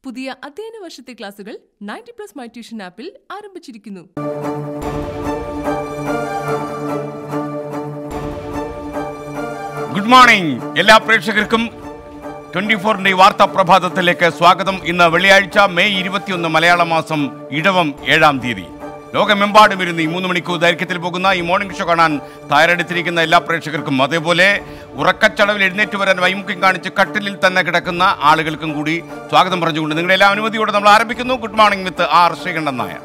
പുതിയ അധ്യയന വർഷത്തെ ക്ലാസുകൾ നയൻറ്റി പ്ലസ് മൈ ട്യൂഷൻ ആപ്പിൽ ആരംഭിച്ചിരിക്കുന്നു ഗുഡ് മോർണിംഗ് എല്ലാ പ്രേക്ഷകർക്കും ട്വന്റി ഫോറിന്റെ വാർത്താ പ്രഭാതത്തിലേക്ക് സ്വാഗതം ഇന്ന് വെള്ളിയാഴ്ച മെയ് ഇരുപത്തിയൊന്ന് മലയാള മാസം ഇടവം ഏഴാം തീയതി ലോകമെമ്പാടും ഇരുന്ന് ഈ മൂന്ന് മണിക്കൂർ ദൈർഘ്യത്തിൽ പോകുന്ന ഈ മോർണിംഗ് ഷോ കാണാൻ തയ്യാറെടുത്തിരിക്കുന്ന എല്ലാ പ്രേക്ഷകർക്കും അതേപോലെ ഉറക്കച്ചടവിൽ എഴുന്നേറ്റ് വരാൻ വൈമുഖ്യം കാണിച്ച് കട്ടിലിൽ തന്നെ കിടക്കുന്ന ആളുകൾക്കും കൂടി സ്വാഗതം പറഞ്ഞുകൊണ്ട് നിങ്ങളുടെ എല്ലാ അനുമതിയോടെ നമ്മൾ ആരംഭിക്കുന്നു good morning with R Sreekandan Nair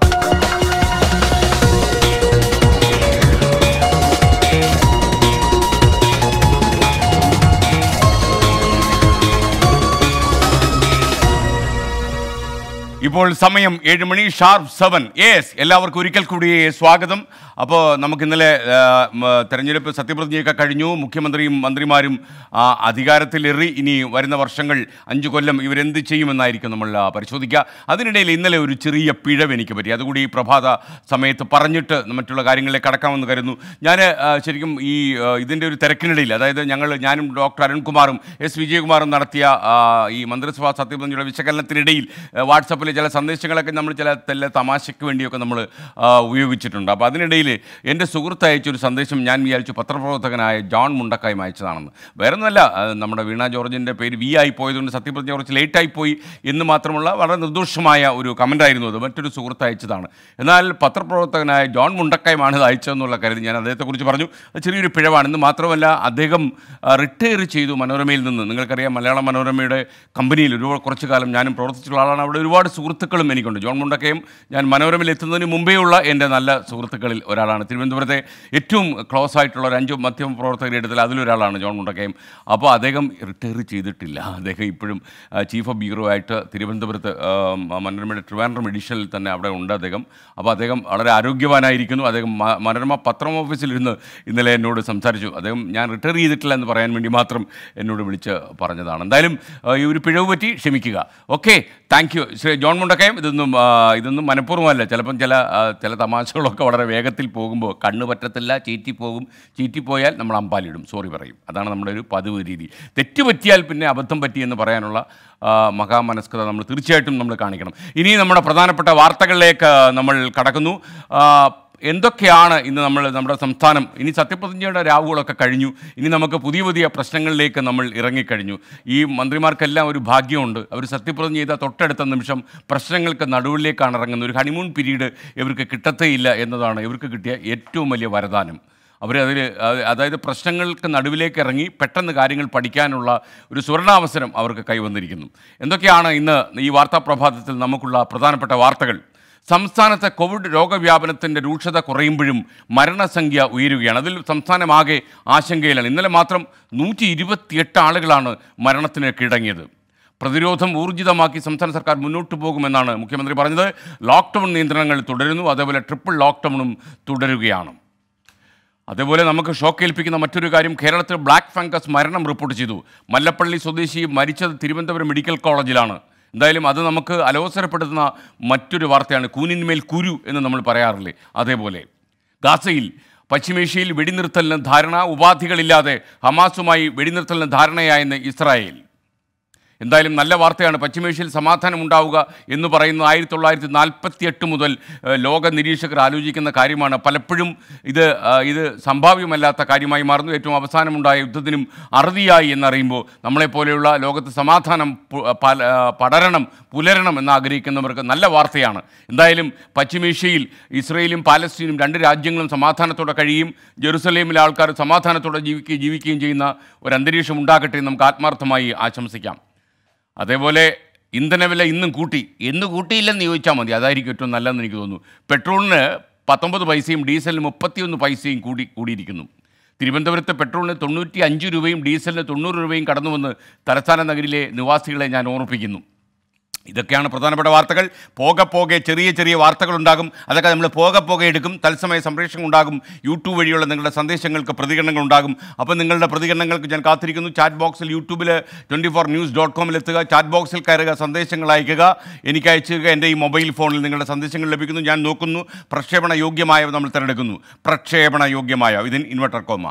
ഇപ്പോൾ സമയം ഏഴ് മണി ഷാർപ്പ് സെവൻ യെസ് എല്ലാവർക്കും ഒരിക്കൽ കൂടി സ്വാഗതം അപ്പോൾ നമുക്ക് ഇന്നലെ ആ, മ, തെരഞ്ഞെടുപ്പ് സത്യപ്രതിജ്ഞയൊക്കെ കഴിഞ്ഞു മുഖ്യമന്ത്രിയും മന്ത്രിമാരും ആ, അധികാരത്തിലേറി ഇനി വരുന്ന വർഷങ്ങൾ അഞ്ചു കൊല്ലം ഇവരെന്ത് ചെയ്യുമെന്നായിരിക്കും നമ്മൾ ആ, പരിശോധിക്കുക അതിനിടയിൽ ഇന്നലെ ഒരു ചെറിയ പിഴവ് എനിക്ക് പറ്റി അതുകൂടി ഈ പ്രഭാത സമയത്ത് പറഞ്ഞിട്ട് മറ്റുള്ള കാര്യങ്ങളിലേക്ക് കടക്കാമെന്ന് കരുതുന്നു ഞാൻ ശരിക്കും ഈ ആ, ഇതിൻ്റെ ഒരു തിരക്കിനിടയിൽ അതായത് ഞങ്ങൾ ഞാനും ഡോക്ടർ അരുൺകുമാറും എസ് വിജയകുമാറും നടത്തിയ ആ, ഈ മന്ത്രിസഭാ സത്യപ്രതിജ്ഞയുടെ വിശകലനത്തിനിടയിൽ ആ, വാട്സപ്പിൽ ചില സന്ദേശങ്ങളൊക്കെ നമ്മൾ ചില ചില തമാശയ്ക്ക് വേണ്ടിയൊക്കെ നമ്മൾ ആ, ഉപയോഗിച്ചിട്ടുണ്ട് അപ്പോൾ അതിനിടയിൽ എൻ്റെ സുഹൃത്ത് അയച്ചൊരു സന്ദേശം ഞാൻ വിചാരിച്ചു പത്രപ്രവർത്തകനായ ജോൺ മുണ്ടക്കായും അയച്ചതാണെന്ന് വേറെ ഒന്നുമല്ല ആ, നമ്മുടെ വീണ ജോർജിൻ്റെ പേര് വി ആയി പോയതുകൊണ്ട് സത്യപ്രതിജ്ഞ കുറച്ച് ലേറ്റായി പോയി എന്ന് മാത്രമുള്ള വളരെ നിർദോഷമായ ഒരു കമൻ്റായിരുന്നു അത് മറ്റൊരു സുഹൃത്ത് അയച്ചതാണ് എന്നാൽ പത്രപ്രവർത്തകനായ ജോൺ മുണ്ടക്കായുമാണ് ഇത് അയച്ചതെന്നുള്ള കരുതി ഞാൻ അദ്ദേഹത്തെക്കുറിച്ച് പറഞ്ഞു അത് ചെറിയൊരു പിഴവാണ് എന്ന് മാത്രമല്ല അദ്ദേഹം റിട്ടയർ ചെയ്തു മനോരമയിൽ നിന്ന് നിങ്ങൾക്കറിയാം മലയാള മനോരമയുടെ കമ്പനിയിൽ ഒരു കുറച്ച് കാലം ഞാനും പ്രവർത്തിച്ചിട്ടുള്ള ആളാണ് അവിടെ ഒരുപാട് സുഹൃത്തുക്കളും എനിക്കുണ്ട് ജോൺ മുണ്ടക്കയും ഞാൻ മനോരമയിൽ എത്തുന്നതിന് മുമ്പേയുള്ള എൻ്റെ നല്ല സുഹൃത്തുക്കളിൽ ഒരാളാണ് തിരുവനന്തപുരത്തെ ഏറ്റവും ക്ലോസ് ആയിട്ടുള്ള ഒരു അഞ്ച് മധ്യമ പ്രവർത്തകരുടെ ഇടത്തിൽ അതിലൊരാളാണ് ജോൺ മുണ്ടക്കയും അപ്പോൾ അദ്ദേഹം റിട്ടയർ ചെയ്തിട്ടില്ല അദ്ദേഹം ഇപ്പോഴും ആ, ചീഫ് ഓഫ് ബ്യൂറോ ആയിട്ട് തിരുവനന്തപുരത്ത് ആ, മനോരമയുടെ ട്രിവാൻഡ്രം എഡിഷനിൽ തന്നെ അവിടെ ഉണ്ട് അദ്ദേഹം അപ്പോൾ അദ്ദേഹം വളരെ ആരോഗ്യവാനായിരിക്കുന്നു അദ്ദേഹം മ- മനോരമ പത്രം ഓഫീസിലിരുന്ന് ഇന്നലെ എന്നോട് സംസാരിച്ചു അദ്ദേഹം ഞാൻ റിട്ടയർ ചെയ്തിട്ടില്ല എന്ന് പറയാൻ വേണ്ടി മാത്രം എന്നോട് വിളിച്ച് പറഞ്ഞതാണ് എന്തായാലും ആ, ഈ ഒരു പിഴവ് പറ്റി ക്ഷമിക്കുക okay thank you Shri John Mundakayam ഇതൊന്നും ആ, ഇതൊന്നും മനഃപൂർവ്വമല്ല ചിലപ്പം ചില ആ, ചില തമാശകളൊക്കെ വളരെ വേഗത്തിൽ പോകുമ്പോൾ കണ്ണ് പറ്റത്തില്ല ചീറ്റിപ്പോകും ചീറ്റിപ്പോയാൽ നമ്മൾ അമ്പാലിടും സോറി പറയും അതാണ് നമ്മുടെ ഒരു പതിവ് രീതി തെറ്റ് പറ്റിയാൽ പിന്നെ അബദ്ധം പറ്റി എന്ന് പറയാനുള്ള ആ, മഹാമനസ്കത നമ്മൾ തീർച്ചയായിട്ടും നമ്മൾ കാണിക്കണം ഇനി നമ്മുടെ പ്രധാനപ്പെട്ട വാർത്തകളിലേക്ക് നമ്മൾ കടക്കുന്നു ആ, എന്തൊക്കെയാണ് ഇന്ന് നമ്മൾ നമ്മുടെ സംസ്ഥാനം ഇനി സത്യപ്രതിജ്ഞയുടെ രാവുകളൊക്കെ കഴിഞ്ഞു ഇനി നമുക്ക് പുതിയ പുതിയ പ്രശ്നങ്ങളിലേക്ക് നമ്മൾ ഇറങ്ങിക്കഴിഞ്ഞു ഈ മന്ത്രിമാർക്കെല്ലാം ഒരു ഭാഗ്യമുണ്ട് അവർ സത്യപ്രതിജ്ഞ ചെയ്ത തൊട്ടടുത്ത നിമിഷം പ്രശ്നങ്ങൾക്ക് നടുവിലേക്കാണ് ഇറങ്ങുന്നത് ഒരു ഹണിമൂൺ പീരീഡ് ഇവർക്ക് കിട്ടത്തേയില്ല എന്നതാണ് ഇവർക്ക് കിട്ടിയ ഏറ്റവും വലിയ വരദാനം അവർ അതിൽ അതായത് പ്രശ്നങ്ങൾക്ക് നടുവിലേക്ക് ഇറങ്ങി പെട്ടെന്ന് കാര്യങ്ങൾ പഠിക്കാനുള്ള ഒരു സുവർണാവസരം അവർക്ക് കൈവന്നിരിക്കുന്നു എന്തൊക്കെയാണ് ഇന്ന് ഈ വാർത്താ പ്രഭാതത്തിൽ നമുക്കുള്ള പ്രധാനപ്പെട്ട വാർത്തകൾ സംസ്ഥാനത്തെ കോവിഡ് രോഗവ്യാപനത്തിൻ്റെ രൂക്ഷത കുറയുമ്പോഴും മരണസംഖ്യ ഉയരുകയാണ് അതിൽ സംസ്ഥാനമാകെ ആശങ്കയിലാണ് ഇന്നലെ മാത്രം നൂറ്റി ഇരുപത്തിയെട്ട് ആളുകളാണ് മരണത്തിന് കീഴടങ്ങിയത് പ്രതിരോധം ഊർജിതമാക്കി സംസ്ഥാന സർക്കാർ മുന്നോട്ട് പോകുമെന്നാണ് മുഖ്യമന്ത്രി പറഞ്ഞത് ലോക്ക്ഡൗൺ നിയന്ത്രണങ്ങൾ തുടരുന്നു അതേപോലെ ട്രിപ്പിൾ ലോക്ക്ഡൗണും തുടരുകയാണ് അതേപോലെ നമുക്ക് ഷോക്കേൽപ്പിക്കുന്ന മറ്റൊരു കാര്യം കേരളത്തിൽ ബ്ലാക്ക് ഫംഗസ് മരണം റിപ്പോർട്ട് ചെയ്തു മല്ലപ്പള്ളി സ്വദേശി മരിച്ചത് തിരുവനന്തപുരം മെഡിക്കൽ കോളേജിലാണ് എന്തായാലും അത് നമുക്ക് അലോസരപ്പെടുത്തുന്ന മറ്റൊരു വാർത്തയാണ് കൂനിന്മേൽ കുരു എന്ന് നമ്മൾ പറയാറില്ലേ അതേപോലെ ഗാസയിൽ പശ്ചിമേഷ്യയിൽ വെടിനിർത്തലിന് ധാരണ ഉപാധികളില്ലാതെ ഹമാസുമായി വെടിനിർത്തലിന് ധാരണയായെന്ന് ഇസ്രായേൽ എന്തായാലും നല്ല വാർത്തയാണ് പശ്ചിമേഷ്യയിൽ സമാധാനം ഉണ്ടാവുക എന്ന് പറയുന്നത് ആയിരത്തി തൊള്ളായിരത്തി നാൽപ്പത്തി എട്ട് മുതൽ ഏഹ്, ലോക നിരീക്ഷകർ ആലോചിക്കുന്ന കാര്യമാണ് പലപ്പോഴും ഇത് ആ, ഇത് സംഭാവ്യമല്ലാത്ത കാര്യമായി മാറുന്നു ഏറ്റവും അവസാനമുണ്ടായ യുദ്ധത്തിനും അറുതിയായി എന്നറിയുമ്പോൾ നമ്മളെപ്പോലെയുള്ള ലോകത്ത് സമാധാനം പു- പല- ആ, പടരണം പുലരണം എന്ന് ആഗ്രഹിക്കുന്നവർക്ക് നല്ല വാർത്തയാണ് എന്തായാലും പശ്ചിമേഷ്യയിൽ ഇസ്രയേലും പാലസ്തീനും രണ്ട് രാജ്യങ്ങളും സമാധാനത്തോടെ കഴിയും ജെറുസലേമിലെ ആൾക്കാർ സമാധാനത്തോടെ ജീവിക്കുകയും ജീവിക്കുകയും ചെയ്യുന്ന ഒരു അന്തരീക്ഷം ഉണ്ടാകട്ടെ എന്ന് നമുക്ക് ആത്മാർത്ഥമായി ആശംസിക്കാം അതേപോലെ ഇന്ധനവില ഇന്നും കൂട്ടി എന്ന് കൂട്ടിയില്ലെന്ന് ചോദിച്ചാൽ മതി അതായിരിക്കും ഏറ്റവും നല്ലതെന്ന് എനിക്ക് തോന്നുന്നു പെട്രോളിന് പത്തൊമ്പത് പൈസയും ഡീസലിന് മുപ്പത്തിയൊന്ന് പൈസയും കൂടി കൂടിയിരിക്കുന്നു തിരുവനന്തപുരത്ത് പെട്രോളിന് തൊണ്ണൂറ്റി അഞ്ച് രൂപയും ഡീസലിന് തൊണ്ണൂറ് രൂപയും കടന്നുവന്ന് തലസ്ഥാന നഗരിലെ നിവാസികളെ ഞാൻ ഓർമ്മിപ്പിക്കുന്നു ഇതൊക്കെയാണ് പ്രധാനപ്പെട്ട വാർത്തകൾ പോകെ പോകെ ചെറിയ ചെറിയ വാർത്തകൾ ഉണ്ടാകും അതൊക്കെ നമ്മൾ പോകെ പോകെ എടുക്കും തത്സമയ സംപ്രേഷണം ഉണ്ടാകും യൂട്യൂബ് വഴിയുള്ള നിങ്ങളുടെ സന്ദേശങ്ങൾക്ക് പ്രതികരണങ്ങൾ ഉണ്ടാകും അപ്പോൾ നിങ്ങളുടെ പ്രതികരണങ്ങൾക്ക് ഞാൻ കാത്തിരിക്കുന്നു ചാറ്റ് ബോക്സിൽ യൂട്യൂബിൽ ട്വൻറ്റി ഫോർ ന്യൂസ് ഡോട്ട് കോമിൽ എത്തുക ചാറ്റ് ബോക്സിൽ കയറുക സന്ദേശങ്ങൾ അയക്കുക എനിക്ക് അയച്ചുക എൻ്റെ ഈ മൊബൈൽ ഫോണിൽ നിങ്ങളുടെ സന്ദേശങ്ങൾ ലഭിക്കുന്നു ഞാൻ നോക്കുന്നു പ്രക്ഷേപണ യോഗ്യമായവ നമ്മൾ തിരഞ്ഞെടുക്കുന്നു പ്രക്ഷേപണ യോഗ്യമായ ഇതിൻ ഇൻവെർട്ടർ കോമ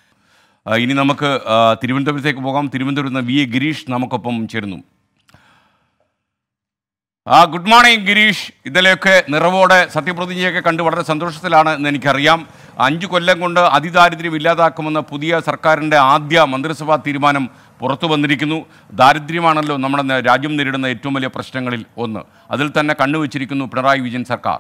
ആ, ഇനി നമുക്ക് ആ, തിരുവനന്തപുരത്തേക്ക് പോകാം തിരുവനന്തപുരത്ത് നിന്ന് വി എ ഗിരീഷ് നമുക്കൊപ്പം ചേരുന്നു ആ ഗുഡ് മോർണിംഗ് ഗിരീഷ് ഇതിലൊക്കെ നിറവോടെ സത്യപ്രതിജ്ഞയൊക്കെ കണ്ട് വളരെ സന്തോഷത്തിലാണ് എന്ന് എനിക്കറിയാം അഞ്ചു കൊല്ലം കൊണ്ട് അതിദാരിദ്ര്യം ഇല്ലാതാക്കുമെന്ന പുതിയ സർക്കാരിൻ്റെ ആദ്യ മന്ത്രിസഭാ തീരുമാനം പുറത്തു വന്നിരിക്കുന്നു ദാരിദ്ര്യമാണല്ലോ നമ്മുടെ ന- രാജ്യം നേരിടുന്ന ഏറ്റവും വലിയ പ്രശ്നങ്ങളിൽ ഒന്ന് അതിൽ തന്നെ കണ്ണുവച്ചിരിക്കുന്നു പിണറായി വിജയൻ സർക്കാർ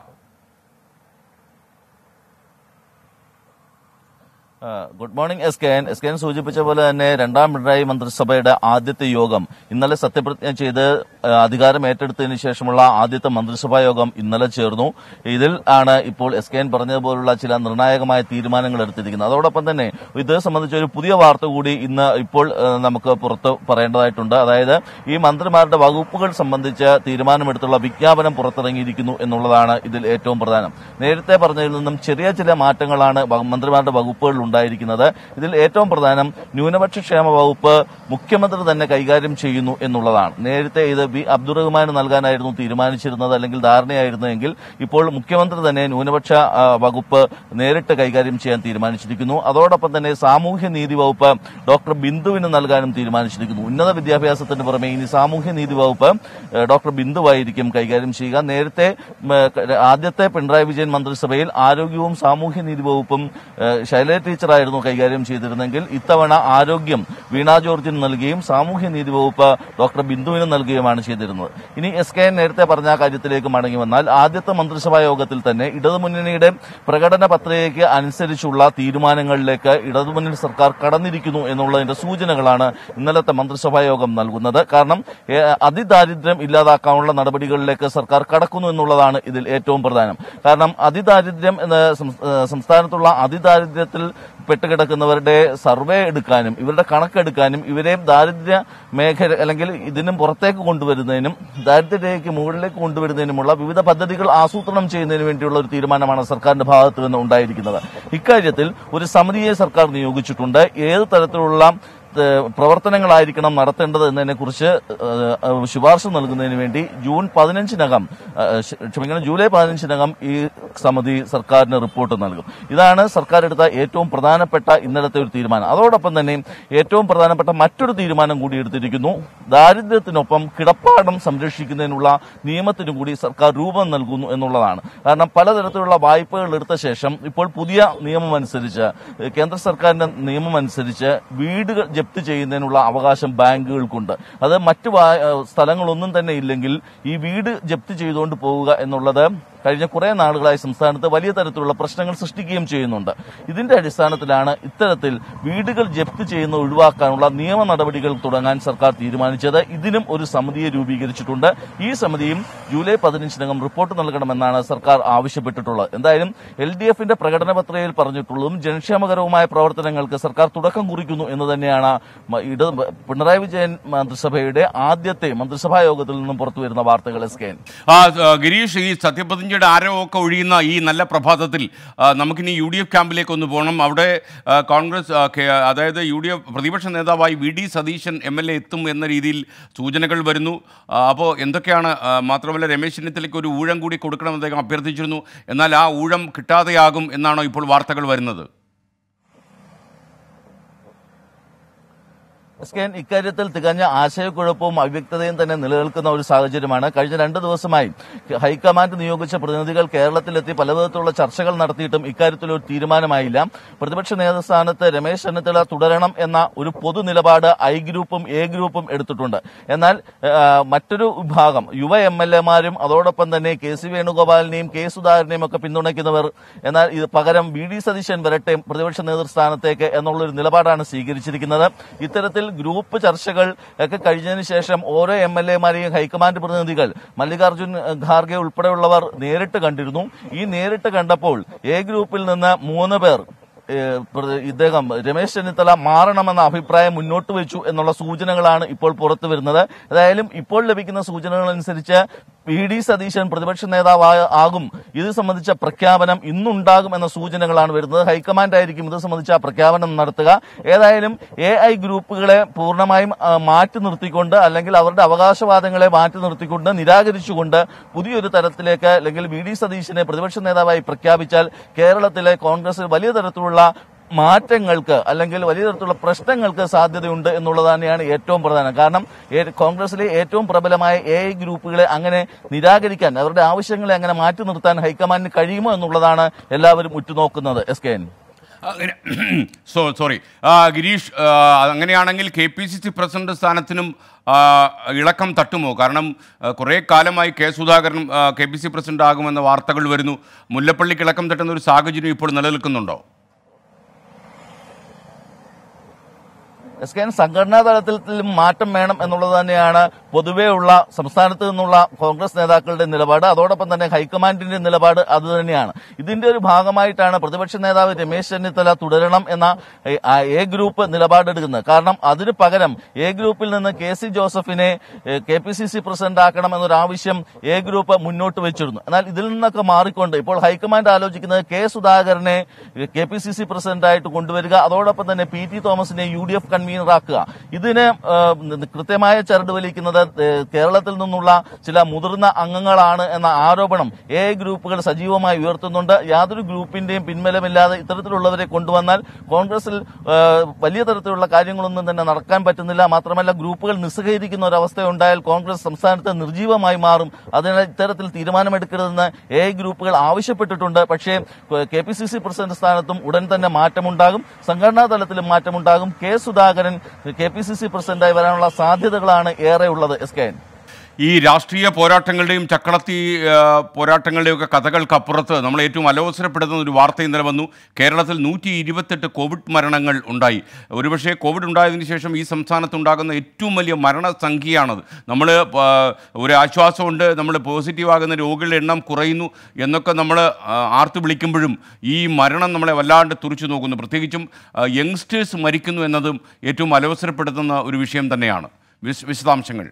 ആ, good morning S K N S K N സൂചിപ്പിച്ച പോലെ തന്നെ രണ്ടാം പിണറായി മന്ത്രിസഭയുടെ ആദ്യത്തെ യോഗം ഇന്നലെ സത്യപ്രതിജ്ഞ ചെയ്ത് ആ, അധികാരം ഏറ്റെടുത്തതിന് ശേഷമുള്ള ആദ്യത്തെ മന്ത്രിസഭാ യോഗം ഇന്നലെ ചേർന്നു ഇതിൽ ആണ് ഇപ്പോൾ എസ് കെ എൻ പറഞ്ഞതുപോലുള്ള ചില നിർണായകമായ തീരുമാനങ്ങൾ എടുത്തിരിക്കുന്നത് അതോടൊപ്പം തന്നെ ഇത് സംബന്ധിച്ച ഒരു പുതിയ വാർത്ത കൂടി ഇന്ന് ഇപ്പോൾ ആ, നമുക്ക് പുറത്ത് പറയേണ്ടതായിട്ടുണ്ട് അതായത് ഈ മന്ത്രിമാരുടെ വകുപ്പുകൾ സംബന്ധിച്ച് തീരുമാനമെടുത്തുള്ള വിജ്ഞാപനം പുറത്തിറങ്ങിയിരിക്കുന്നു എന്നുള്ളതാണ് ഇതിൽ ഏറ്റവും പ്രധാനം നേരത്തെ പറഞ്ഞതിൽ നിന്നും ചെറിയ ചില മാറ്റങ്ങളാണ് വ- മന്ത്രിമാരുടെ വകുപ്പുകളിൽ ഉണ്ടായിരിക്കുന്നത് ഇതിൽ ഏറ്റവും പ്രധാനം ന്യൂനപക്ഷ ക്ഷേമ വകുപ്പ് മുഖ്യമന്ത്രി തന്നെ കൈകാര്യം ചെയ്യുന്നു എന്നുള്ളതാണ് നേരത്തെ ഇത് വി അബ്ദുറഹ്മാന് നൽകാനായിരുന്നു തീരുമാനിച്ചിരുന്നത് അല്ലെങ്കിൽ ധാരണയായിരുന്നെങ്കിൽ ഇപ്പോൾ മുഖ്യമന്ത്രി തന്നെ ന്യൂനപക്ഷ ആ, വകുപ്പ് നേരിട്ട് കൈകാര്യം ചെയ്യാൻ തീരുമാനിച്ചിരിക്കുന്നു അതോടൊപ്പം തന്നെ സാമൂഹ്യ നീതി വകുപ്പ് ഡോക്ടർ ബിന്ദുവിന് നൽകാനും തീരുമാനിച്ചിരിക്കുന്നു ഉന്നത വിദ്യാഭ്യാസത്തിന് പുറമെ ഇനി സാമൂഹ്യ നീതി വകുപ്പ് ഏഹ്, ഡോക്ടർ ബിന്ദുവായിരിക്കും കൈകാര്യം ചെയ്യുക നേരത്തെ ഉം, ഏഹ്, ആദ്യത്തെ പിണറായി വിജയൻ മന്ത്രിസഭയിൽ ആരോഗ്യവും സാമൂഹ്യ നീതി വകുപ്പും ഏഹ്, ശൈലജ ടീച്ചറായിരുന്നു കൈകാര്യം ചെയ്തിരുന്നെങ്കിൽ ഇത്തവണ ആരോഗ്യം വീണ ജോർജിന് നൽകുകയും സാമൂഹ്യ നീതി വകുപ്പ് ഡോക്ടർ ബിന്ദുവിന് നൽകുകയുമാണ് ചെയ്തിരുന്നത് ഇനി എസ് കെ എൻ നേരത്തെ പറഞ്ഞ ആ കാര്യത്തിലേക്ക് മടങ്ങി വന്നാൽ ആദ്യത്തെ മന്ത്രിസഭാ യോഗത്തിൽ തന്നെ ഇടതുമുന്നണിയുടെ പ്രകടന പത്രികയ്ക്ക് അനുസരിച്ചുള്ള തീരുമാനങ്ങളിലേക്ക് ഇടതുമുന്നണി സർക്കാർ കടന്നിരിക്കുന്നു എന്നുള്ളതിന്റെ സൂചനകളാണ് ഇന്നലത്തെ മന്ത്രിസഭാ യോഗം നൽകുന്നത് കാരണം ഏ, അതിദാരിദ്ര്യം ഇല്ലാതാക്കാനുള്ള നടപടികളിലേക്ക് സർക്കാർ കടക്കുന്നു എന്നുള്ളതാണ് ഇതിൽ ഏറ്റവും പ്രധാനം കാരണം അതിദാരിദ്ര്യം എന്ന സം- ഏ, സംസ്ഥാനത്തുള്ള അതിദാരിദ്ര്യത്തിൽ പെട്ടുകിടക്കുന്നവരുടെ സർവേ എടുക്കാനും ഇവരുടെ കണക്കെടുക്കാനും ഇവരെ ദാരിദ്ര്യ മേഖല അല്ലെങ്കിൽ ഇതിനും പുറത്തേക്ക് കൊണ്ടുവരുന്നതിനും ദാരിദ്ര്യരേഖയ്ക്ക് മുകളിലേക്ക് കൊണ്ടുവരുന്നതിനുമുള്ള വിവിധ പദ്ധതികൾ ആസൂത്രണം ചെയ്യുന്നതിന് വേണ്ടിയുള്ള ഒരു തീരുമാനമാണ് സർക്കാരിന്റെ ഭാഗത്തു നിന്ന് ഉണ്ടായിരിക്കുന്നത് ഇക്കാര്യത്തിൽ ഒരു സമിതിയെ സർക്കാർ നിയോഗിച്ചിട്ടുണ്ട് ഏത് തരത്തിലുള്ള ഏഹ് പ്രവർത്തനങ്ങളായിരിക്കണം നടത്തേണ്ടത് എന്നതിനെ കുറിച്ച് ശുപാർശ നൽകുന്നതിന് വേണ്ടി ജൂൺ പതിനഞ്ചിനകം ഏഹ് ക്ഷ- ക്ഷമിക്കണം ജൂലൈ പതിനഞ്ചിനകം ഈ സമിതി സർക്കാരിന് റിപ്പോർട്ട് നൽകും ഇതാണ് സർക്കാർ എടുത്ത ഏറ്റവും പ്രധാനപ്പെട്ട ഇന്നലത്തെ ഒരു തീരുമാനം അതോടൊപ്പം തന്നെ ഏറ്റവും പ്രധാനപ്പെട്ട മറ്റൊരു തീരുമാനം കൂടി എടുത്തിരിക്കുന്നു ദാരിദ്ര്യത്തിനൊപ്പം കിടപ്പാടം സംരക്ഷിക്കുന്നതിനുള്ള നിയമത്തിന് കൂടി സർക്കാർ രൂപം നൽകുന്നു എന്നുള്ളതാണ് കാരണം പലതരത്തിലുള്ള വായ്പകൾ എടുത്ത ശേഷം ഇപ്പോൾ പുതിയ നിയമം അനുസരിച്ച് ഏഹ് കേന്ദ്ര സർക്കാരിന്റെ നിയമം അനുസരിച്ച് വീടുകൾ ജപ്തി ചെയ്യുന്നതിനുള്ള അവകാശം ബാങ്കുകൾക്കുണ്ട് അത് മറ്റു വാ- ഏഹ് സ്ഥലങ്ങളൊന്നും തന്നെ ഇല്ലെങ്കിൽ ഈ വീട് ജപ്തി ചെയ്തുകൊണ്ട് പോവുക എന്നുള്ളത് കഴിഞ്ഞ കുറെ നാളുകളായി സംസ്ഥാനത്ത് വലിയ തരത്തിലുള്ള പ്രശ്നങ്ങൾ സൃഷ്ടിക്കുകയും ചെയ്യുന്നുണ്ട് ഇതിന്റെ അടിസ്ഥാനത്തിലാണ് ഇത്തരത്തിൽ വീടുകൾ ജപ്തി ചെയ്യുന്ന ഒഴിവാക്കാനുള്ള നിയമ നടപടികൾ തുടങ്ങാൻ സർക്കാർ തീരുമാനിച്ചത് ഇതിനും ഒരു സമിതിയെ രൂപീകരിച്ചിട്ടുണ്ട് ഈ സമിതിയും ജൂലൈ പതിനഞ്ചിനകം റിപ്പോർട്ട് നൽകണമെന്നാണ് സർക്കാർ ആവശ്യപ്പെട്ടിട്ടുള്ളത് എന്തായാലും എൽ ഡി എഫിന്റെ പ്രകടന പത്രികയിൽ പറഞ്ഞിട്ടുള്ളതും ജനക്ഷേമകരവുമായ പ്രവർത്തനങ്ങൾക്ക് സർക്കാർ തുടക്കം കുറിക്കുന്നു എന്ന് തന്നെയാണ് മ- ഇട പിണറായി വിജയൻ മന്ത്രിസഭയുടെ ആദ്യത്തെ മന്ത്രിസഭാ യോഗത്തിൽ നിന്നും പുറത്തുവരുന്ന വാർത്തകൾ എസ് കെ എൻ. ആ ആ, ഗിരീഷ് ഈ സത്യപ്രതിജ്ഞയുടെ ആരവമൊക്കെ ഒഴിയുന്ന ഈ നല്ല പ്രഭാതത്തിൽ ആ, നമുക്കിനി യു ഡി എഫ് ക്യാമ്പിലേക്ക് ഒന്ന് പോകണം അവിടെ ആ, കോൺഗ്രസ് ആ, കെ- അതായത് യു ഡി എഫ് പ്രതിപക്ഷ നേതാവായി V D Satheesan M L A എത്തും എന്ന രീതിയിൽ സൂചനകൾ വരുന്നു അപ്പോൾ എന്തൊക്കെയാണ് ആ, മാത്രമല്ല രമേശ് ചെന്നിത്തലയ്ക്ക് ഒരു ഊഴം കൂടി കൊടുക്കണമെന്ന് അദ്ദേഹം അഭ്യർത്ഥിച്ചിരുന്നു എന്നാൽ ആ ഊഴം കിട്ടാതെയാകും എന്നാണോ ഇപ്പോൾ വാർത്തകൾ വരുന്നത് എസ് കെ എൻ ഇക്കാര്യത്തിൽ തികഞ്ഞ ആശയക്കുഴപ്പവും അവ്യക്തതയും തന്നെ നിലനിൽക്കുന്ന ഒരു സാഹചര്യമാണ് കഴിഞ്ഞ രണ്ട് ദിവസമായി ഹൈക്കമാൻഡ് നിയോഗിച്ച പ്രതിനിധികൾ കേരളത്തിലെത്തി പലവിധത്തിലുള്ള ചർച്ചകൾ നടത്തിയിട്ടും ഇക്കാര്യത്തിൽ ഒരു തീരുമാനമായില്ല പ്രതിപക്ഷ നേതൃസ്ഥാനത്ത് രമേശ് ചെന്നിത്തല തുടരണം എന്ന ഒരു പൊതു നിലപാട് ഐ ഗ്രൂപ്പും എ ഗ്രൂപ്പും എടുത്തിട്ടുണ്ട് എന്നാൽ ആ, മറ്റൊരു വിഭാഗം യുവ എം എൽ എമാരും അതോടൊപ്പം തന്നെ കെ സി വേണുഗോപാലിനെയും കെ സുധാകരനെയും ഒക്കെ പിന്തുണയ്ക്കുന്നവർ എന്നാൽ ഇത് പകരം വി ഡി സതീശൻ വരട്ടെ പ്രതിപക്ഷ നേതൃസ്ഥാനത്തേക്ക് എന്നുള്ളൊരു നിലപാടാണ് സ്വീകരിച്ചിരിക്കുന്നത് ഇത്തരത്തിൽ ഗ്രൂപ്പ് ചർച്ചകൾ ഒക്കെ കഴിഞ്ഞതിന് ശേഷം ഓരോ എം എൽ എമാരെയും ഹൈക്കമാൻഡ് പ്രതിനിധികൾ മല്ലികാർജുൻ ഖാർഗെ ഉൾപ്പെടെയുള്ളവർ നേരിട്ട് കണ്ടിരുന്നു ഈ നേരിട്ട് കണ്ടപ്പോൾ എ ഗ്രൂപ്പിൽ നിന്ന് മൂന്ന് പേർ ഏഹ് പ്ര- ഇദ്ദേഹം രമേശ് ചെന്നിത്തല മാറണമെന്ന അഭിപ്രായം മുന്നോട്ട് വെച്ചു എന്നുള്ള സൂചനകളാണ് ഇപ്പോൾ പുറത്തു വരുന്നത് ഏതായാലും ഇപ്പോൾ ലഭിക്കുന്ന സൂചനകൾ അനുസരിച്ച് പി ഡി സതീശൻ പ്രതിപക്ഷ നേതാവ് ആകും ഇത് സംബന്ധിച്ച പ്രഖ്യാപനം ഇന്നുണ്ടാകും എന്ന സൂചനകളാണ് വരുന്നത് ഹൈക്കമാൻഡ് ആയിരിക്കും ഇത് സംബന്ധിച്ച ആ പ്രഖ്യാപനം നടത്തുക ഏതായാലും എ ഐ ഗ്രൂപ്പുകളെ പൂർണ്ണമായും ആ, മാറ്റി നിർത്തിക്കൊണ്ട് അല്ലെങ്കിൽ അവരുടെ അവകാശവാദങ്ങളെ മാറ്റി നിർത്തിക്കൊണ്ട് നിരാകരിച്ചുകൊണ്ട് പുതിയൊരു തരത്തിലേക്ക് അല്ലെങ്കിൽ വി ഡി സതീശനെ പ്രതിപക്ഷ നേതാവായി പ്രഖ്യാപിച്ചാൽ കേരളത്തിലെ കോൺഗ്രസ് വലിയ തരത്തിലുള്ള മാറ്റങ്ങൾക്ക് അല്ലെങ്കിൽ വലിയ തരത്തിലുള്ള പ്രശ്നങ്ങൾക്ക് സാധ്യതയുണ്ട് എന്നുള്ളത് തന്നെയാണ് ഏറ്റവും പ്രധാനം കാരണം ഏ- കോൺഗ്രസിലെ ഏറ്റവും പ്രബലമായ എ ഐ ഗ്രൂപ്പുകളെ അങ്ങനെ നിരാകരിക്കാൻ അവരുടെ ആവശ്യങ്ങളെ അങ്ങനെ മാറ്റി നിർത്താൻ ഹൈക്കമാൻഡിന് കഴിയുമോ എന്നുള്ളതാണ് എല്ലാവരും ഉറ്റുനോക്കുന്നത് എസ് കെ എൻ അങ്ങനെ സോ സോറി ഗിരീഷ് ആ, അങ്ങനെയാണെങ്കിൽ K P C C president സ്ഥാനത്തിനും ആ, ഇളക്കം തട്ടുമോ കാരണം ആ, കുറേ കാലമായി K Sudhakaran K P C president ആകുമെന്ന വാർത്തകൾ വരുന്നു മുല്ലപ്പള്ളിക്ക് ഇളക്കം തട്ടുന്ന ഒരു സാഹചര്യം ഇപ്പോൾ നിലനിൽക്കുന്നുണ്ടോ എസ് കെ എൻ സംഘടനാ തലത്തിലും മാറ്റം വേണം എന്നുള്ളത് തന്നെയാണ് പൊതുവേ ഉള്ള സംസ്ഥാനത്ത് നിന്നുള്ള കോൺഗ്രസ് നേതാക്കളുടെ നിലപാട് അതോടൊപ്പം തന്നെ ഹൈക്കമാൻഡിന്റെ നിലപാട് അത് തന്നെയാണ് ഇതിന്റെ ഒരു ഭാഗമായിട്ടാണ് പ്രതിപക്ഷ നേതാവ് രമേശ് ചെന്നിത്തല തുടരണം എന്ന എ- ആ എ ഗ്രൂപ്പ് നിലപാടെടുക്കുന്നത് കാരണം അതിന് പകരം എ ഗ്രൂപ്പിൽ നിന്ന് കെ സി ജോസഫിനെ K P C C president ആക്കണം എന്നൊരു ആവശ്യം എ ഗ്രൂപ്പ് മുന്നോട്ട് വെച്ചിരുന്നു എന്നാൽ ഇതിൽ നിന്നൊക്കെ മാറിക്കൊണ്ട് ഇപ്പോൾ ഹൈക്കമാൻഡ് ആലോചിക്കുന്നത് കെ സുധാകരനെ കെ പി സി സി പ്രസിഡന്റായിട്ട് കൊണ്ടുവരിക അതോടൊപ്പം തന്നെ പി ടി തോമസിനെ യു ഡി എഫ് കൺവീനറാക്കുക ഇതിന് ആ, കൃത്യമായ ചരട് വലിക്കുന്നത് ഏ, കേരളത്തിൽ നിന്നുള്ള ചില മുതിർന്ന അംഗങ്ങളാണ് എന്ന ആരോപണം എ ഗ്രൂപ്പുകൾ സജീവമായി ഉയർത്തുന്നുണ്ട് യാതൊരു ഗ്രൂപ്പിന്റെയും പിൻബലമില്ലാതെ ഇത്തരത്തിലുള്ളവരെ കൊണ്ടുവന്നാൽ കോൺഗ്രസിൽ ആ, വലിയ തരത്തിലുള്ള കാര്യങ്ങളൊന്നും തന്നെ നടക്കാൻ പറ്റുന്നില്ല മാത്രമല്ല ഗ്രൂപ്പുകൾ നിസ്സഹകരിക്കുന്ന ഒരു അവസ്ഥ ഉണ്ടായാൽ കോൺഗ്രസ് സംസ്ഥാനത്ത് നിർജീവമായി മാറും അതിനാൽ ഇത്തരത്തിൽ തീരുമാനമെടുക്കരുതെന്ന് എ ഗ്രൂപ്പുകൾ ആവശ്യപ്പെട്ടിട്ടുണ്ട് പക്ഷേ K P C C president സ്ഥാനത്തും ഉടൻ തന്നെ മാറ്റമുണ്ടാകും സംഘടനാ തലത്തിലും മാറ്റമുണ്ടാകും K Sudhakaran K P C C പ്രസിഡന്റായി വരാനുള്ള സാധ്യതകളാണ് ഏറെ ഉള്ളത് എസ് കെ എൻ ഈ രാഷ്ട്രീയ പോരാട്ടങ്ങളുടെയും ചക്കളത്തി ആ, പോരാട്ടങ്ങളുടെയും ഒക്കെ കഥകൾക്കപ്പുറത്ത് നമ്മൾ ഏറ്റവും അലോസരപ്പെടുത്തുന്ന ഒരു വാർത്ത ഇന്നലെ വന്നു കേരളത്തിൽ നൂറ്റി ഇരുപത്തെട്ട് കോവിഡ് മരണങ്ങൾ ഉണ്ടായി ഒരുപക്ഷെ കോവിഡ് ഉണ്ടായതിനു ശേഷം ഈ സംസ്ഥാനത്തുണ്ടാകുന്ന ഏറ്റവും വലിയ മരണസംഖ്യയാണത് നമ്മൾ ആ, ഒരു ആശ്വാസമുണ്ട് നമ്മൾ പോസിറ്റീവ് ആകുന്ന രോഗികളുടെ എണ്ണം കുറയുന്നു എന്നൊക്കെ നമ്മൾ ആർത്ത് വിളിക്കുമ്പോഴും ഈ മരണം നമ്മളെ വല്ലാണ്ട് തുറിച്ചു നോക്കുന്നു പ്രത്യേകിച്ചും യങ്സ്റ്റേഴ്സ് മരിക്കുന്നു എന്നതും ഏറ്റവും അലോസരപ്പെടുത്തുന്ന ഒരു വിഷയം തന്നെയാണ് വിശ- വിശദാംശങ്ങൾ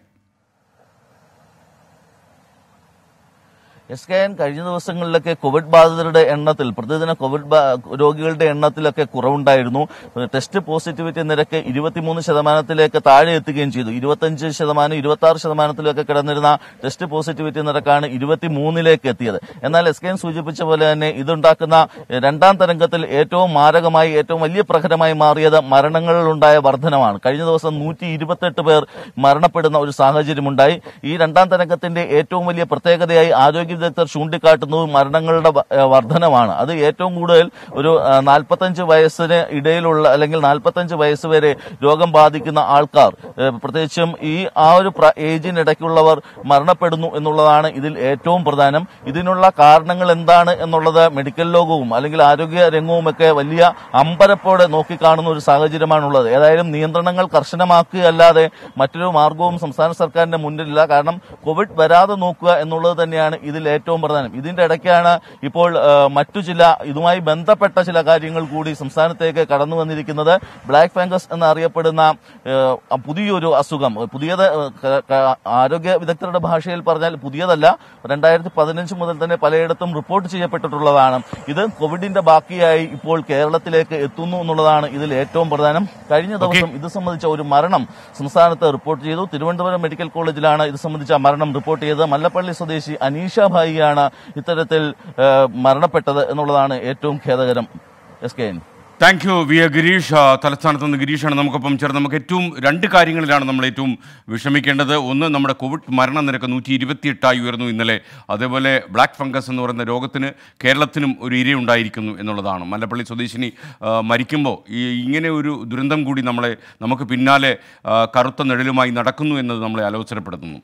എസ് കെ എൻ കഴിഞ്ഞ ദിവസങ്ങളിലൊക്കെ കോവിഡ് ബാധിതരുടെ എണ്ണത്തിൽ പ്രതിദിന കോവിഡ് ബാ- രോഗികളുടെ എണ്ണത്തിലൊക്കെ കുറവുണ്ടായിരുന്നു ടെസ്റ്റ് പോസിറ്റിവിറ്റി നിരക്ക് ഇരുപത്തിമൂന്ന് ശതമാനത്തിലേക്ക് താഴെ എത്തുകയും ചെയ്തു ഇരുപത്തഞ്ച് ശതമാനം ഇരുപത്തി ആറ് ശതമാനത്തിലൊക്കെ കിടന്നിരുന്ന ടെസ്റ്റ് പോസിറ്റിവിറ്റി നിരക്കാണ് ഇരുപത്തിമൂന്നിലേക്ക് എത്തിയത് എന്നാൽ എസ് കെ എൻ സൂചിപ്പിച്ച പോലെ തന്നെ ഇതുണ്ടാക്കുന്ന രണ്ടാം തരംഗത്തിൽ ഏറ്റവും മാരകമായി ഏറ്റവും വലിയ പ്രഹരമായി മാറിയത് മരണങ്ങളിലുണ്ടായ വർധനമാണ് കഴിഞ്ഞ ദിവസം നൂറ്റി ഇരുപത്തെട്ട് പേർ മരണപ്പെടുന്ന ഒരു സാഹചര്യമുണ്ടായി ഈ രണ്ടാം തരംഗത്തിന്റെ ഏറ്റവും വലിയ പ്രത്യേകതയായി ആരോഗ്യ വിദഗ്ധർ ചൂണ്ടിക്കാട്ടുന്നത് മരണങ്ങളുടെ വ- ഏഹ് വർധനമാണ് അത് ഏറ്റവും കൂടുതൽ ഒരു നാൽപ്പത്തഞ്ച് വയസ്സിന് ഇടയിലുള്ള അല്ലെങ്കിൽ നാൽപ്പത്തഞ്ച് വയസ്സ് വരെ രോഗം ബാധിക്കുന്ന ആൾക്കാർ ഏഹ് പ്രത്യേകിച്ചും ഈ ആ ഒരു പ്ര- ഏജിനിടയ്ക്കുള്ളവർ മരണപ്പെടുന്നു എന്നുള്ളതാണ് ഇതിൽ ഏറ്റവും പ്രധാനം ഇതിനുള്ള കാരണങ്ങൾ എന്താണ് എന്നുള്ളത് മെഡിക്കൽ ലോകവും അല്ലെങ്കിൽ ആരോഗ്യ രംഗവും ഒക്കെ വലിയ അമ്പരപ്പോടെ നോക്കിക്കാണുന്ന ഒരു സാഹചര്യമാണുള്ളത് ഏതായാലും നിയന്ത്രണങ്ങൾ കർശനമാക്കുകയല്ലാതെ മറ്റൊരു മാർഗവും സംസ്ഥാന സർക്കാരിന്റെ മുന്നിലില്ല കാരണം കോവിഡ് വരാതെ നോക്കുക എന്നുള്ളത് തന്നെയാണ് ഇതിൽ ഏറ്റവും പ്രധാനം ഇതിന്റെ ഇടയ്ക്കാണ് ഇപ്പോൾ ആ, മറ്റു ചില ഇതുമായി ബന്ധപ്പെട്ട ചില കാര്യങ്ങൾ കൂടി സംസ്ഥാനത്തേക്ക് കടന്നു വന്നിരിക്കുന്നത് ബ്ലാക്ക് ഫംഗസ് എന്നറിയപ്പെടുന്ന ആ, പുതിയൊരു അസുഖം പുതിയത് ആ, ക- ക- ആരോഗ്യ വിദഗ്ധരുടെ ഭാഷയിൽ പറഞ്ഞാൽ പുതിയതല്ല രണ്ടായിരത്തി പതിനഞ്ച് മുതൽ തന്നെ പലയിടത്തും റിപ്പോർട്ട് ചെയ്യപ്പെട്ടിട്ടുള്ളതാണ് ഇത് കോവിഡിന്റെ ബാക്കിയായി ഇപ്പോൾ കേരളത്തിലേക്ക് എത്തുന്നു എന്നുള്ളതാണ് ഇതിൽ ഏറ്റവും പ്രധാനം കഴിഞ്ഞ ദിവസം ഇത് സംബന്ധിച്ച ഒരു മരണം സംസ്ഥാനത്ത് റിപ്പോർട്ട് ചെയ്തു തിരുവനന്തപുരം മെഡിക്കൽ കോളേജിലാണ് ഇത് സംബന്ധിച്ച മരണം റിപ്പോർട്ട് ചെയ്തത് മല്ലപ്പള്ളി സ്വദേശി അനീഷ ഭായിയാണ് ഇത്തരത്തിൽ ആ, മരണപ്പെട്ടത് എന്നുള്ളതാണ് ഏറ്റവും ഖേദകരം S K N thank you V A Gireesh ആ, തലസ്ഥാനത്ത് നിന്ന് ഗിരീഷാണ് നമുക്കൊപ്പം ചേർന്ന് നമുക്ക് ഏറ്റവും രണ്ട് കാര്യങ്ങളിലാണ് നമ്മൾ ഏറ്റവും വിഷമിക്കേണ്ടത് ഒന്ന് നമ്മുടെ കോവിഡ് മരണനിരക്ക് നൂറ്റി ഇരുപത്തിയെട്ടായി ഉയർന്നു ഇന്നലെ അതേപോലെ ബ്ലാക്ക് ഫംഗസ് എന്ന് പറയുന്ന രോഗത്തിന് കേരളത്തിനും ഒരു ഇരയുണ്ടായിരിക്കുന്നു എന്നുള്ളതാണ് മല്ലപ്പള്ളി സ്വദേശിനി ആ, മരിക്കുമ്പോൾ ഈ ഇങ്ങനെ ഒരു ദുരന്തം കൂടി നമ്മളെ നമുക്ക് പിന്നാലെ ആ, കറുത്ത നിഴലുമായി നടക്കുന്നു എന്നത് നമ്മളെ അലോസരപ്പെടുത്തുന്നു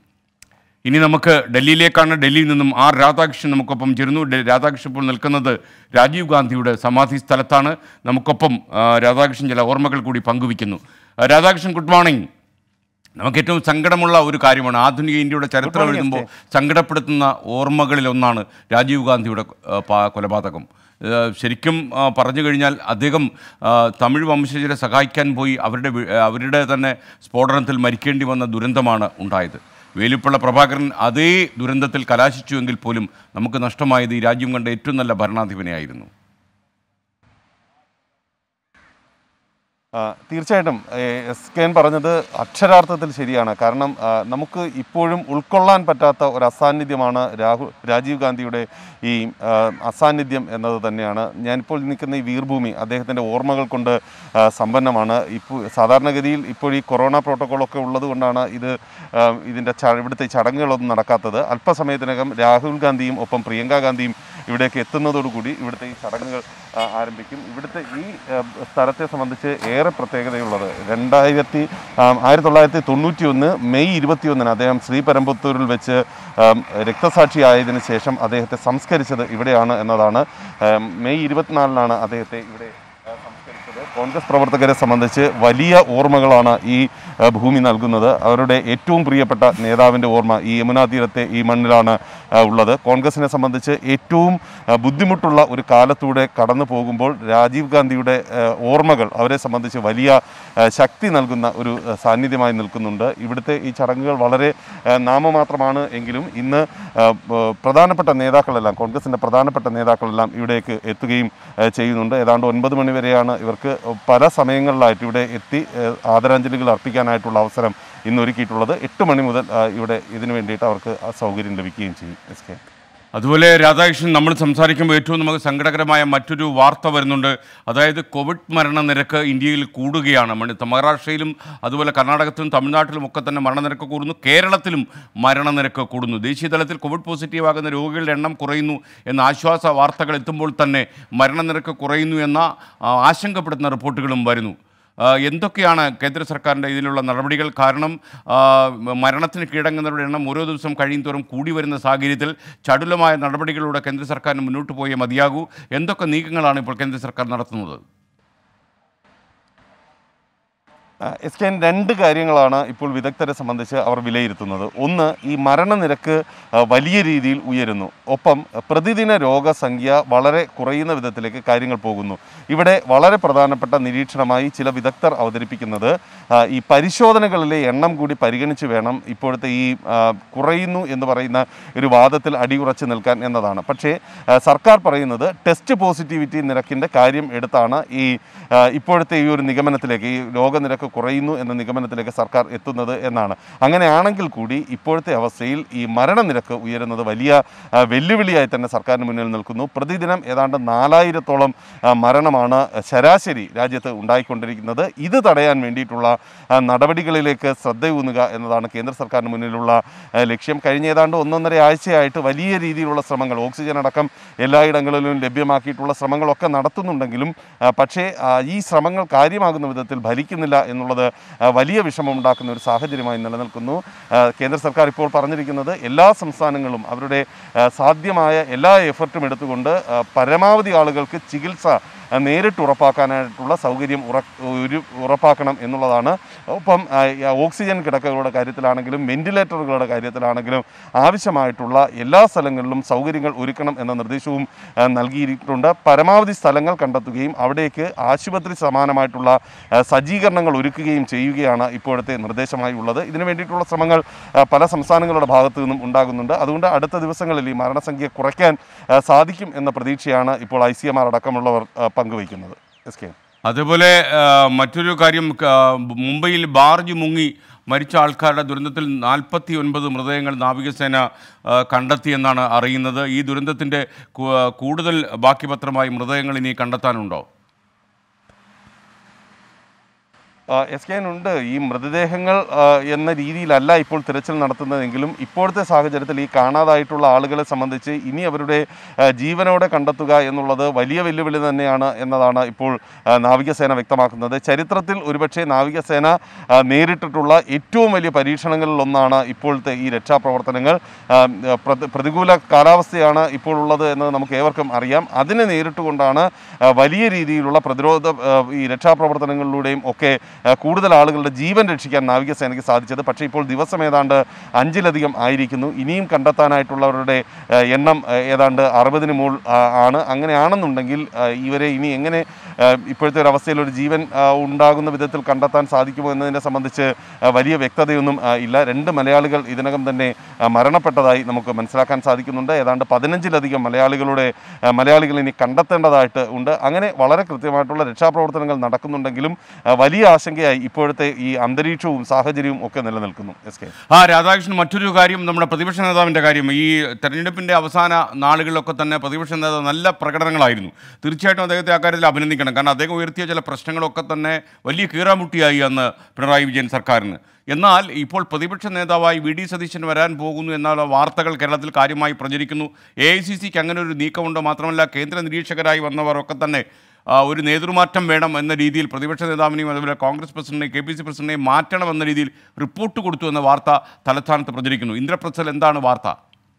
ഇനി നമുക്ക് ഡൽഹിയിലേക്കാണ് ഡൽഹിയിൽ നിന്നും ആർ രാധാകൃഷ്ണൻ നമുക്കൊപ്പം ചേരുന്നു ഡെ- രാധാകൃഷ്ണൻ ഇപ്പോൾ നിൽക്കുന്നത് രാജീവ് ഗാന്ധിയുടെ സമാധി സ്ഥലത്താണ് നമുക്കൊപ്പം ആ, രാധാകൃഷ്ണൻ ചില ഓർമ്മകൾ കൂടി പങ്കുവയ്ക്കുന്നു ആ, രാധാകൃഷ്ണൻ ഗുഡ് മോർണിംഗ് നമുക്ക് ഏറ്റവും സങ്കടമുള്ള ഒരു കാര്യമാണ് ആധുനിക ഇന്ത്യയുടെ ചരിത്രം എഴുതുമ്പോൾ സങ്കടപ്പെടുത്തുന്ന ഓർമ്മകളിൽ ഒന്നാണ് രാജീവ് ഗാന്ധിയുടെ ആ, പാ- കൊലപാതകം ആ, ശരിക്കും ആ, പറഞ്ഞു കഴിഞ്ഞാൽ അദ്ദേഹം ആ, തമിഴ് വംശജരെ സഹായിക്കാൻ പോയി അവരുടെ വി- അവരുടെ തന്നെ സ്ഫോടനത്തിൽ മരിക്കേണ്ടി വന്ന ദുരന്തമാണ് ഉണ്ടായത് വേലുപ്പിള്ള പ്രഭാകരൻ അതേ ദുരന്തത്തിൽ കലാശിച്ചുവെങ്കിൽ പോലും നമുക്ക് നഷ്ടമായത് ഈ രാജ്യം കണ്ട ഏറ്റവും നല്ല ഭരണാധിപനെയായിരുന്നു ആ, തീർച്ചയായിട്ടും ഏ, എസ് കെ എൻ പറഞ്ഞത് അക്ഷരാർത്ഥത്തിൽ ശരിയാണ് കാരണം ആ, നമുക്ക് ഇപ്പോഴും ഉൾക്കൊള്ളാൻ പറ്റാത്ത ഒരു അസാന്നിധ്യമാണ് രാഹുൽ രാജീവ് ഗാന്ധിയുടെ ഈ ആ, അസാന്നിധ്യം എന്നത് തന്നെയാണ് ഞാനിപ്പോൾ നിൽക്കുന്ന ഈ വീർഭൂമി അദ്ദേഹത്തിൻ്റെ ഓർമ്മകൾ കൊണ്ട് ആ, സമ്പന്നമാണ് ഇപ്പോൾ സാധാരണഗതിയിൽ ഇപ്പോൾ ഈ കൊറോണ പ്രോട്ടോക്കോളൊക്കെ ഉള്ളത് കൊണ്ടാണ് ഇത് ആ, ഇതിൻ്റെ ച ഇവിടുത്തെ ഈ ചടങ്ങുകളൊന്നും നടക്കാത്തത് അല്പസമയത്തിനകം രാഹുൽ ഗാന്ധിയും ഒപ്പം പ്രിയങ്ക ഗാന്ധിയും ഇവിടേക്ക് എത്തുന്നതോടുകൂടി ഇവിടുത്തെ ഈ ചടങ്ങുകൾ ആ, ആരംഭിക്കും ഇവിടുത്തെ ഈ ആ, സ്ഥലത്തെ സംബന്ധിച്ച് ഏറെ പ്രത്യേകതയുള്ളത് രണ്ടായിരത്തി ആയിരത്തി തൊള്ളായിരത്തി തൊണ്ണൂറ്റി ഒന്ന് മെയ് ഇരുപത്തിയൊന്നിന് അദ്ദേഹം ശ്രീപരമ്പത്തൂരിൽ വെച്ച് ആം, രക്തസാക്ഷിയായതിനു ശേഷം അദ്ദേഹത്തെ സംസ്കരിച്ചത് ഇവിടെയാണ് എന്നതാണ് ആം, മെയ് ഇരുപത്തിനാലിനാണ് അദ്ദേഹത്തെ ഇവിടെ ആ, സംസ്കരിച്ചത് കോൺഗ്രസ് പ്രവർത്തകരെ സംബന്ധിച്ച് വലിയ ഓർമ്മകളാണ് ഈ ആ, ഭൂമി നൽകുന്നത് അവരുടെ ഏറ്റവും പ്രിയപ്പെട്ട നേതാവിൻ്റെ ഓർമ്മ ഈ യമുനാ തീരത്തെ ഈ മണ്ണിലാണ് ആ, ഉള്ളത് കോൺഗ്രസിനെ സംബന്ധിച്ച് ഏറ്റവും ആ, ബുദ്ധിമുട്ടുള്ള ഒരു കാലത്തൂടെ കടന്നു പോകുമ്പോൾ രാജീവ് ഗാന്ധിയുടെ ആ, ഓർമ്മകൾ അവരെ സംബന്ധിച്ച് വലിയ ആ, ശക്തി നൽകുന്ന ഒരു ആ, സാന്നിധ്യമായി നിൽക്കുന്നുണ്ട് ഇവിടുത്തെ ഈ ചടങ്ങുകൾ വളരെ ആ, നാമമാത്രമാണ് എങ്കിലും ഇന്ന് ആ, ബ- പ്രധാനപ്പെട്ട നേതാക്കളെല്ലാം കോൺഗ്രസിൻ്റെ പ്രധാനപ്പെട്ട നേതാക്കളെല്ലാം ഇവിടേക്ക് എത്തുകയും ആ, ചെയ്യുന്നുണ്ട് ഏതാണ്ട് ഒൻപത് മണി വരെയാണ് ഇവർക്ക് പല സമയങ്ങളിലായിട്ട് ഇവിടെ എത്തി ആ, ആദരാഞ്ജലികൾ അർപ്പിക്കാനായിട്ടുള്ള അവസരം ഇന്ന് ഒരുക്കിയിട്ടുള്ളത് എട്ട് മണി മുതൽ ആ, ഇവിടെ ഇതിനു വേണ്ടിയിട്ട് അവർക്ക് ആ സൗകര്യം ലഭിക്കുകയും ചെയ്യും എസ് കെ അതുപോലെ രാധാകൃഷ്ണൻ നമ്മൾ സംസാരിക്കുമ്പോൾ ഏറ്റവും നമുക്ക് സങ്കടകരമായ മറ്റൊരു വാർത്ത വരുന്നുണ്ട് അതായത് കോവിഡ് മരണനിരക്ക് ഇന്ത്യയിൽ കൂടുകയാണ് മണി മഹാരാഷ്ട്രയിലും അതുപോലെ കർണാടകത്തിലും തമിഴ്നാട്ടിലും ഒക്കെ തന്നെ മരണനിരക്ക് കൂടുന്നു കേരളത്തിലും മരണനിരക്ക് കൂടുന്നു ദേശീയ തലത്തിൽ കോവിഡ് പോസിറ്റീവ് ആകുന്ന രോഗികളുടെ എണ്ണം കുറയുന്നു എന്ന ആശ്വാസ വാർത്തകൾ എത്തുമ്പോൾ തന്നെ മരണനിരക്ക് കുറയുന്നു എന്ന ആ, ആശങ്കപ്പെടുത്തുന്ന റിപ്പോർട്ടുകളും വരുന്നു ആ, എന്തൊക്കെയാണ് കേന്ദ്ര സർക്കാരിൻ്റെ ഇതിലുള്ള നടപടികൾ കാരണം ആ, മരണത്തിന് കീഴടങ്ങുന്നവരുടെ എണ്ണം ഓരോ ദിവസം കഴിയും തോറും കൂടി വരുന്ന സാഹചര്യത്തിൽ ചടുലമായ നടപടികളിലൂടെ കേന്ദ്ര സർക്കാരിന് മുന്നോട്ട് പോയേ മതിയാകൂ എന്തൊക്കെ നീക്കങ്ങളാണ് ഇപ്പോൾ കേന്ദ്ര സർക്കാർ നടത്തുന്നത് എസ് കെ എൻ രണ്ട് കാര്യങ്ങളാണ് ഇപ്പോൾ വിദഗ്ധരെ സംബന്ധിച്ച് അവർ വിലയിരുത്തുന്നത് ഒന്ന് ഈ മരണനിരക്ക് ആ, വലിയ രീതിയിൽ ഉയരുന്നു ഒപ്പം പ്രതിദിന രോഗസംഖ്യ വളരെ കുറയുന്ന വിധത്തിലേക്ക് കാര്യങ്ങൾ പോകുന്നു ഇവിടെ വളരെ പ്രധാനപ്പെട്ട നിരീക്ഷണമായി ചില വിദഗ്ധർ അവതരിപ്പിക്കുന്നത് ആ, ഈ പരിശോധനകളിലെ എണ്ണം കൂടി പരിഗണിച്ച് വേണം ഇപ്പോഴത്തെ ഈ ആ, കുറയുന്നു എന്ന് പറയുന്ന ഒരു വാദത്തിൽ അടിയുറച്ച് നിൽക്കാൻ എന്നതാണ് പക്ഷേ ആ, സർക്കാർ പറയുന്നത് ടെസ്റ്റ് പോസിറ്റിവിറ്റി നിരക്കിൻ്റെ കാര്യം എടുത്താണ് ഈ ആ, ഇപ്പോഴത്തെ ഈ ഒരു നിഗമനത്തിലേക്ക് ഈ രോഗനിരക്ക് കുറയുന്നു എന്ന നിഗമനത്തിലേക്ക് സർക്കാർ എത്തുന്നത് എന്നാണ് അങ്ങനെയാണെങ്കിൽ കൂടി ഇപ്പോഴത്തെ അവസ്ഥയിൽ ഈ മരണനിരക്ക് ഉയരുന്നത് വലിയ ആ, വെല്ലുവിളിയായി തന്നെ സർക്കാരിന് മുന്നിൽ നിൽക്കുന്നു പ്രതിദിനം ഏതാണ്ട് നാലായിരത്തോളം ആ, മരണമാണ് ശരാശരി രാജ്യത്ത് ഉണ്ടായിക്കൊണ്ടിരിക്കുന്നത് ഇത് തടയാൻ വേണ്ടിയിട്ടുള്ള ആ, നടപടികളിലേക്ക് ശ്രദ്ധയൂന്നുക എന്നതാണ് കേന്ദ്ര സർക്കാരിന് മുന്നിലുള്ള ആ, ലക്ഷ്യം കഴിഞ്ഞ ഏതാണ്ട് ഒന്നൊന്നര ആഴ്ചയായിട്ട് വലിയ രീതിയിലുള്ള ശ്രമങ്ങൾ ഓക്സിജൻ അടക്കം എല്ലായിടങ്ങളിലും ലഭ്യമാക്കിയിട്ടുള്ള ശ്രമങ്ങളൊക്കെ നടത്തുന്നുണ്ടെങ്കിലും ആ, പക്ഷേ ആ, ഈ ശ്രമങ്ങൾ കാര്യമാകുന്ന വിധത്തിൽ ഫലിക്കുന്നില്ല എന്നുള്ളത് ആ, വലിയ വിഷമമുണ്ടാക്കുന്ന ഒരു സാഹചര്യമായി നിലനിൽക്കുന്നു ആ, കേന്ദ്ര സർക്കാർ ഇപ്പോൾ പറഞ്ഞിരിക്കുന്നത് എല്ലാ സംസ്ഥാനങ്ങളും അവരുടെ ആ, സാധ്യമായ എല്ലാ എഫർട്ടും എടുത്തുകൊണ്ട് ആ, പരമാവധി ആളുകൾക്ക് ചികിത്സ ആ, നേരിട്ട് ഉറപ്പാക്കാനായിട്ടുള്ള സൗകര്യം ഉറ ഒരു ഉറപ്പാക്കണം എന്നുള്ളതാണ് ഒപ്പം ആ, ഈ ഓക്സിജൻ കിടക്കകളുടെ കാര്യത്തിലാണെങ്കിലും വെന്റിലേറ്ററുകളുടെ കാര്യത്തിലാണെങ്കിലും ആവശ്യമായിട്ടുള്ള എല്ലാ സ്ഥലങ്ങളിലും സൗകര്യങ്ങൾ ഒരുക്കണം എന്ന നിർദ്ദേശവും ആ, നൽകിയിട്ടുണ്ട് പരമാവധി സ്ഥലങ്ങൾ കണ്ടെത്തുകയും അവിടേക്ക് ആശുപത്രി സമാനമായിട്ടുള്ള ആ, സജ്ജീകരണങ്ങൾ ഒരുക്കുകയും ചെയ്യുകയാണ് ഇപ്പോഴത്തെ നിർദ്ദേശമായി ഉള്ളത് ഇതിനു വേണ്ടിയിട്ടുള്ള ശ്രമങ്ങൾ ആ, പല സംസ്ഥാനങ്ങളുടെ ഭാഗത്തു നിന്നും ഉണ്ടാകുന്നുണ്ട് അതുകൊണ്ട് അടുത്ത ദിവസങ്ങളിൽ ഈ മരണസംഖ്യ കുറയ്ക്കാൻ ആ, സാധിക്കും എന്ന പ്രതീക്ഷയാണ് ഇപ്പോൾ ഐ സി എം ആർ അടക്കമുള്ളവർ ആ, പങ്കുവയ്ക്കുന്നത് എസ് കെ അതുപോലെ ആ, മറ്റൊരു കാര്യം ആ, മുംബൈയിൽ ബാർജ് മുങ്ങി മരിച്ച ആൾക്കാരുടെ ദുരന്തത്തിൽ നാൽപ്പത്തി ഒൻപത് മൃതദേഹങ്ങൾ നാവികസേന ആ, കണ്ടെത്തിയെന്നാണ് അറിയുന്നത് ഈ ദുരന്തത്തിൻ്റെ കു- കൂടുതൽ ബാക്കി പത്രമായി മൃതദേഹങ്ങൾ ഇനി കണ്ടെത്താനുണ്ടോ എസ് കെ ഉണ്ട് ഈ മൃതദേഹങ്ങൾ ആ, എന്ന രീതിയിലല്ല ഇപ്പോൾ തിരച്ചിൽ നടത്തുന്നതെങ്കിലും ഇപ്പോഴത്തെ സാഹചര്യത്തിൽ ഈ കാണാതായിട്ടുള്ള ആളുകളെ സംബന്ധിച്ച് ഇനി അവരുടെ ആ, ജീവനോടെ കണ്ടെത്തുക എന്നുള്ളത് വലിയ വെല്ലുവിളി തന്നെയാണ് എന്നതാണ് ഇപ്പോൾ ആ, നാവികസേന വ്യക്തമാക്കുന്നത് ചരിത്രത്തിൽ ഒരുപക്ഷെ നാവികസേന ആ, നേരിട്ടിട്ടുള്ള ഏറ്റവും വലിയ പരീക്ഷണങ്ങളിൽ ഒന്നാണ് ഇപ്പോഴത്തെ ഈ രക്ഷാപ്രവർത്തനങ്ങൾ ആ, പ്രതി- പ്രതികൂല കാലാവസ്ഥയാണ് ഇപ്പോൾ ഉള്ളത് എന്ന് നമുക്ക് ഏവർക്കും അറിയാം അതിനെ നേരിട്ടുകൊണ്ടാണ് ആ, വലിയ രീതിയിലുള്ള പ്രതിരോധ ആ, ഈ രക്ഷാപ്രവർത്തനങ്ങളിലൂടെയും ഒക്കെ ആ, കൂടുതൽ ആളുകളുടെ ജീവൻ രക്ഷിക്കാൻ നാവികസേനയ്ക്ക് സാധിച്ചത് പക്ഷേ ഇപ്പോൾ ദിവസം ഏതാണ്ട് അഞ്ചിലധികം ആയിരിക്കുന്നു ഇനിയും കണ്ടെത്താനായിട്ടുള്ളവരുടെ ആ, എണ്ണം ആ, ഏതാണ്ട് അറുപതിന് മുകൾ ആ, ആണ് അങ്ങനെയാണെന്നുണ്ടെങ്കിൽ ആ, ഇവരെ ഇനി എങ്ങനെ ആ, ഇപ്പോഴത്തെ ഒരു അവസ്ഥയിൽ ഒരു ജീവൻ ആ, ഉണ്ടാകുന്ന വിധത്തിൽ കണ്ടെത്താൻ സാധിക്കുമോ എന്നതിനെ സംബന്ധിച്ച് ആ, വലിയ വ്യക്തതയൊന്നും ആ, ഇല്ല രണ്ട് മലയാളികൾ ഇതിനകം തന്നെ ആ, മരണപ്പെട്ടതായി നമുക്ക് മനസ്സിലാക്കാൻ സാധിക്കുന്നുണ്ട് ഏതാണ്ട് പതിനഞ്ചിലധികം മലയാളികളുടെ ആ, മലയാളികൾ ഇനി കണ്ടെത്തേണ്ടതായിട്ട് ഉണ്ട് അങ്ങനെ വളരെ കൃത്യമായിട്ടുള്ള രക്ഷാപ്രവർത്തനങ്ങൾ നടക്കുന്നുണ്ടെങ്കിലും ആ, വലിയ ആശങ്കയായി ഇപ്പോഴത്തെ ഈ അന്തരീക്ഷവും സാഹചര്യവും ഒക്കെ നിലനിൽക്കുന്നു എസ് കെ ആ രാധാകൃഷ്ണൻ മറ്റൊരു കാര്യം നമ്മുടെ പ്രതിപക്ഷ നേതാവിൻ്റെ കാര്യം ഈ തെരഞ്ഞെടുപ്പിൻ്റെ അവസാന നാളുകളിലൊക്കെ തന്നെ പ്രതിപക്ഷ നേതാവ് നല്ല പ്രകടനങ്ങളായിരുന്നു തീർച്ചയായിട്ടും അദ്ദേഹത്തെ അക്കാര്യത്തിൽ അഭിനന്ദിക്കണം കാരണം അദ്ദേഹം ഉയർത്തിയ ചില പ്രശ്നങ്ങളൊക്കെ തന്നെ വലിയ കീറാമുട്ടിയായി അന്ന് പിണറായി വിജയൻ സർക്കാരിന് എന്നാൽ ഇപ്പോൾ പ്രതിപക്ഷ നേതാവായി വി ഡി സതീശൻ വരാൻ പോകുന്നു എന്നുള്ള വാർത്തകൾ കേരളത്തിൽ കാര്യമായി പ്രചരിക്കുന്നു എ ഐ സി സിക്ക് അങ്ങനെ ഒരു നീക്കമുണ്ട് മാത്രമല്ല കേന്ദ്ര നിരീക്ഷകരായി വന്നവരൊക്കെ തന്നെ ആ, ഒരു നേതൃമാറ്റം വേണം എന്ന രീതിയിൽ പ്രതിപക്ഷ നേതാവിനെയും അതുപോലെ കോൺഗ്രസ് പ്രസിഡന്റിനെയും കെ പി സി പ്രസിഡന്റിനെയും മാറ്റണം എന്ന രീതിയിൽ റിപ്പോർട്ട് കൊടുത്തു എന്ന വാർത്ത തലസ്ഥാനത്ത് പ്രചരിക്കുന്നു ഇന്ദ്രപ്രസൽ എന്താണ് വാർത്ത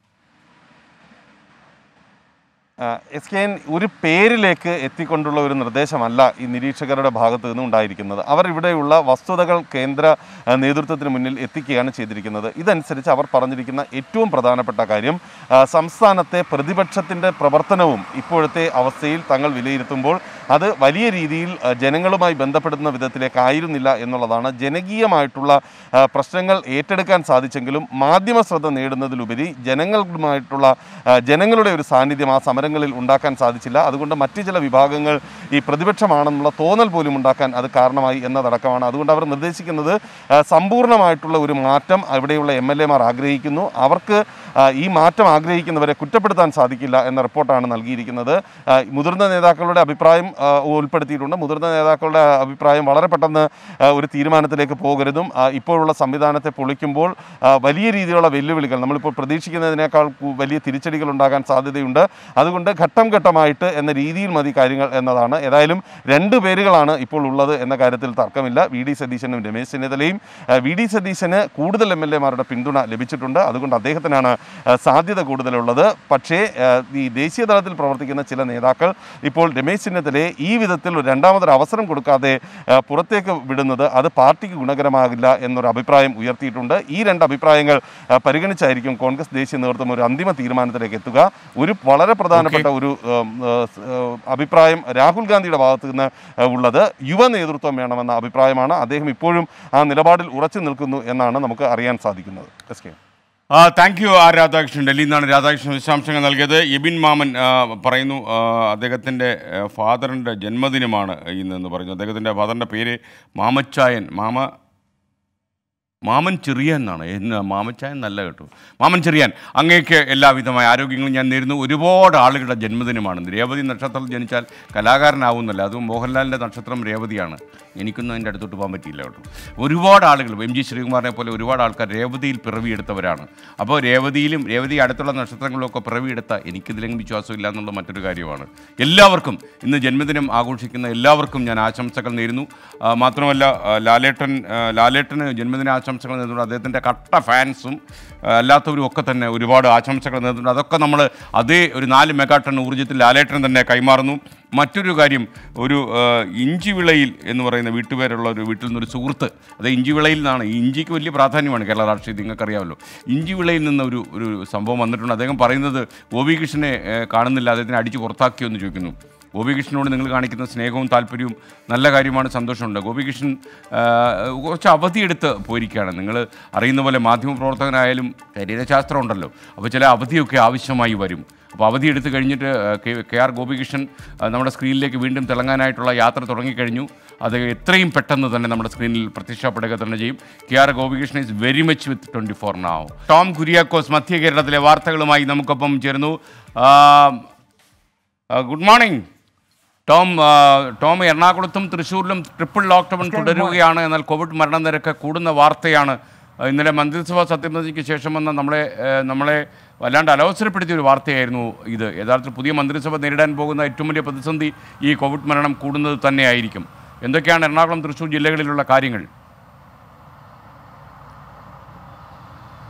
എസ് കെ എൻ ഒരു പേരിലേക്ക് എത്തിക്കൊണ്ടുള്ള ഒരു നിർദ്ദേശമല്ല ഈ നിരീക്ഷകരുടെ ഭാഗത്ത് നിന്ന് ഉണ്ടായിരിക്കുന്നത് അവർ ഇവിടെയുള്ള വസ്തുതകൾ കേന്ദ്ര ആ, നേതൃത്വത്തിന് മുന്നിൽ എത്തിക്കുകയാണ് ചെയ്തിരിക്കുന്നത് ഇതനുസരിച്ച് അവർ പറഞ്ഞിരിക്കുന്ന ഏറ്റവും പ്രധാനപ്പെട്ട കാര്യം ആ, സംസ്ഥാനത്തെ പ്രതിപക്ഷത്തിൻ്റെ പ്രവർത്തനവും ഇപ്പോഴത്തെ അവസ്ഥയിൽ തങ്ങൾ വിലയിരുത്തുമ്പോൾ അത് വലിയ രീതിയിൽ ആ, ജനങ്ങളുമായി ബന്ധപ്പെടുന്ന വിധത്തിലേക്കായിരുന്നില്ല എന്നുള്ളതാണ് ജനകീയമായിട്ടുള്ള ആ, പ്രശ്നങ്ങൾ ഏറ്റെടുക്കാൻ സാധിച്ചെങ്കിലും മാധ്യമ ശ്രദ്ധ നേടുന്നതിലുപരി ജനങ്ങളുമായിട്ടുള്ള ആ, ജനങ്ങളുടെ ഒരു സാന്നിധ്യം ആ സമരങ്ങളിൽ ഉണ്ടാക്കാൻ സാധിച്ചില്ല അതുകൊണ്ട് മറ്റു ചില വിഭാഗങ്ങൾ ഈ പ്രതിപക്ഷമാണെന്നുള്ള തോന്നൽ പോലും ഉണ്ടാക്കാൻ അത് കാരണമായി എന്നതടക്കമാണ് അതുകൊണ്ട് അവർ നിർദ്ദേശിക്കുന്നത് ആ, സമ്പൂർണ്ണമായിട്ടുള്ള ഒരു മാറ്റം അവിടെയുള്ള എം എൽ എമാർ ആഗ്രഹിക്കുന്നു അവർക്ക് ആ, ഈ മാറ്റം ആഗ്രഹിക്കുന്നവരെ കുറ്റപ്പെടുത്താൻ സാധിക്കില്ല എന്ന റിപ്പോർട്ടാണ് നൽകിയിരിക്കുന്നത് ആ, മുതിർന്ന നേതാക്കളുടെ അഭിപ്രായം ആ, ഉൾപ്പെടുത്തിയിട്ടുണ്ട് മുതിർന്ന നേതാക്കളുടെ അഭിപ്രായം വളരെ പെട്ടെന്ന് ആ, ഒരു തീരുമാനത്തിലേക്ക് പോകരുതും ആ, ഇപ്പോഴുള്ള സംവിധാനത്തെ പൊളിക്കുമ്പോൾ ആ, വലിയ രീതിയിലുള്ള വെല്ലുവിളികൾ നമ്മളിപ്പോൾ പ്രതീക്ഷിക്കുന്നതിനേക്കാൾ കു- വലിയ തിരിച്ചടികൾ ഉണ്ടാകാൻ സാധ്യതയുണ്ട് അതുകൊണ്ട് ഘട്ടം ഘട്ടമായിട്ട് എന്ന രീതിയിൽ മതി കാര്യങ്ങൾ എന്നതാണ് ഏതായാലും രണ്ട് പേരുകളാണ് ഇപ്പോൾ ഉള്ളത് എന്ന കാര്യത്തിൽ തർക്കമില്ല വി ഡി സതീശനും രമേശ് ചെന്നിത്തലയും ആ, വി ഡി സതീശന് കൂടുതൽ എം എൽ എമാരുടെ പിന്തുണ ലഭിച്ചിട്ടുണ്ട് അതുകൊണ്ട് അദ്ദേഹത്തിനാണ് ആ, സാധ്യത കൂടുതലുള്ളത് പക്ഷേ ആ, ഈ ദേശീയ തലത്തിൽ പ്രവർത്തിക്കുന്ന ചില നേതാക്കൾ ഇപ്പോൾ രമേശ് ചെന്നിത്തലയെ ഈ വിധത്തിൽ ഒരു രണ്ടാമതൊരു അവസരം കൊടുക്കാതെ ആ, പുറത്തേക്ക് വിടുന്നത് അത് പാർട്ടിക്ക് ഗുണകരമാകില്ല എന്നൊരു അഭിപ്രായം ഉയർത്തിയിട്ടുണ്ട് ഈ രണ്ട് അഭിപ്രായങ്ങൾ ആ, പരിഗണിച്ചായിരിക്കും കോൺഗ്രസ് ദേശീയ നേതൃത്വം ഒരു അന്തിമ തീരുമാനത്തിലേക്ക് എത്തുക ഒരു വളരെ പ്രധാനപ്പെട്ട ഒരു ഉം, ആ, സ്, ആ, അഭിപ്രായം രാഹുൽ ഗാന്ധിയുടെ ഭാഗത്ത് നിന്ന് ആ, ഉള്ളത് യുവ നേതൃത്വം വേണമെന്ന അഭിപ്രായമാണ് അദ്ദേഹം ഇപ്പോഴും ആ നിലപാടിൽ ഉറച്ചു നിൽക്കുന്നു എന്നാണ് നമുക്ക് അറിയാൻ സാധിക്കുന്നത് എസ് കെ ആ താങ്ക് യു ആർ രാധാകൃഷ്ണൻ ഡൽഹിയിൽ നിന്നാണ് രാധാകൃഷ്ണൻ വിശദാംശങ്ങൾ നൽകിയത് എബിൻ മാമൻ ആ, പറയുന്നു ആ, അദ്ദേഹത്തിൻ്റെ ആ, ഫാദറിൻ്റെ ജന്മദിനമാണ് ഇന്നെന്ന് പറഞ്ഞു അദ്ദേഹത്തിൻ്റെ ഫാദറിൻ്റെ പേര് മാമച്ചായൻ മാമ മാമൻ ചെറിയാൻ എന്നാണ് എന്ന് മാമച്ചായൻ നല്ല കേട്ടു മാമൻ ചെറിയാൻ അങ്ങേക്ക് എല്ലാവിധമായ ആരോഗ്യങ്ങളും ഞാൻ നേരുന്നു ഒരുപാട് ആളുകളുടെ ജന്മദിനമാണ് രേവതി നക്ഷത്രത്തിൽ ജനിച്ചാൽ കലാകാരനാവുന്നല്ല അതും മോഹൻലാലിൻ്റെ നക്ഷത്രം രേവതിയാണ് എനിക്കൊന്നും അതിൻ്റെ അടുത്തോട്ട് പോകാൻ പറ്റിയില്ല കേട്ടോ ഒരുപാട് ആളുകൾ എം ജി ശ്രീകുമാറിനെ പോലെ ഒരുപാട് ആൾക്കാർ രേവതിയിൽ പിറവിയെടുത്തവരാണ് അപ്പോൾ രേവതിയിലും രേവതി അടുത്തുള്ള നക്ഷത്രങ്ങളിലൊക്കെ പിറവിയെടുത്ത എനിക്കിതിലെങ്കിലും വിശ്വാസമില്ല എന്നുള്ള മറ്റൊരു കാര്യമാണ് എല്ലാവർക്കും ഇന്ന് ജന്മദിനം ആഘോഷിക്കുന്ന എല്ലാവർക്കും ഞാൻ ആശംസകൾ നേരുന്നു ആ, മാത്രമല്ല ആ, ലാലേട്ടൻ ആ, ലാലേട്ടന് ജന്മദിന ആശംസകൾ നേരുന്നു അദ്ദേഹത്തിൻ്റെ കട്ട ഫാൻസും ആ, അല്ലാത്തവരും ഒക്കെ തന്നെ ഒരുപാട് ആശംസകൾ നേരുന്നുണ്ട് അതൊക്കെ നമ്മൾ അതേ ഒരു നാല് മെഗാ ടൺ ഊർജ്ജത്തിൽ ലാലേട്ടൻ തന്നെ കൈമാറുന്നു മറ്റൊരു കാര്യം ഒരു ആ, ഇഞ്ചിവിളയിൽ എന്ന് പറയുന്ന വീട്ടുപേരുള്ള ഒരു വീട്ടിൽ നിന്നൊരു സുഹൃത്ത് അത് ഇഞ്ചിവിളയിൽ നിന്നാണ് ഈ ഇഞ്ചിക്ക് വലിയ പ്രാധാന്യമാണ് കേരള രാഷ്ട്രീയത്തിൽ നിങ്ങൾക്കറിയാമല്ലോ ഇഞ്ചിവിളയിൽ നിന്ന് ഒരു ഒരു സംഭവം വന്നിട്ടുണ്ട് അദ്ദേഹം പറയുന്നത് ഗോപികൃഷ്ണനെ ഏ, കാണുന്നില്ല അദ്ദേഹത്തിനെ അടിച്ച് പുറത്താക്കിയോ എന്ന് ചോദിക്കുന്നു ഗോപികൃഷ്ണനോട് നിങ്ങൾ കാണിക്കുന്ന സ്നേഹവും താല്പര്യവും നല്ല കാര്യമാണ് സന്തോഷമുണ്ട് ഗോപികൃഷ്ണൻ ആ, കുറച്ച് അവധിയെടുത്ത് പോയിരിക്കുകയാണ് നിങ്ങൾ അറിയുന്ന പോലെ മാധ്യമപ്രവർത്തകനായാലും ശരീരശാസ്ത്രം ഉണ്ടല്ലോ അപ്പോൾ ചില അവധിയൊക്കെ ആവശ്യമായി വരും അപ്പോൾ അവധി എടുത്തു കഴിഞ്ഞിട്ട് ആ, കെ കെ ആർ ഗോപികൃഷ്ണൻ ആ, നമ്മുടെ സ്ക്രീനിലേക്ക് വീണ്ടും തിളങ്ങാനായിട്ടുള്ള യാത്ര തുടങ്ങിക്കഴിഞ്ഞു അത് എത്രയും പെട്ടെന്ന് തന്നെ നമ്മുടെ സ്ക്രീനിൽ പ്രത്യക്ഷപ്പെടുക തന്നെ ചെയ്യും K R Gopikrishnan is very much with twenty four now Tom Kuriakose മധ്യ കേരളത്തിലെ വാർത്തകളുമായി നമുക്കൊപ്പം ചേർന്നു ഗുഡ് മോർണിംഗ് ടോം ആ, ടോം എറണാകുളത്തും തൃശ്ശൂരിലും ട്രിപ്പിൾ ലോക്ക്ഡൗൺ തുടരുകയാണ് എന്നാൽ കോവിഡ് മരണനിരക്ക് കൂടുന്ന വാർത്തയാണ് ആ, ഇന്നലെ മന്ത്രിസഭാ സത്യപ്രതിജ്ഞയ്ക്ക് ശേഷം വന്ന നമ്മളെ ഏ, നമ്മളെ വല്ലാണ്ട് അലോസരപ്പെടുത്തിയ ഒരു വാർത്തയായിരുന്നു ഇത് യഥാർത്ഥത്തിൽ പുതിയ മന്ത്രിസഭ നേരിടാൻ പോകുന്ന ഏറ്റവും വലിയ പ്രതിസന്ധി ഈ കോവിഡ് മരണം കൂടുന്നത് തന്നെയായിരിക്കും എന്തൊക്കെയാണ് എറണാകുളം തൃശ്ശൂർ ജില്ലകളിലുള്ള കാര്യങ്ങൾ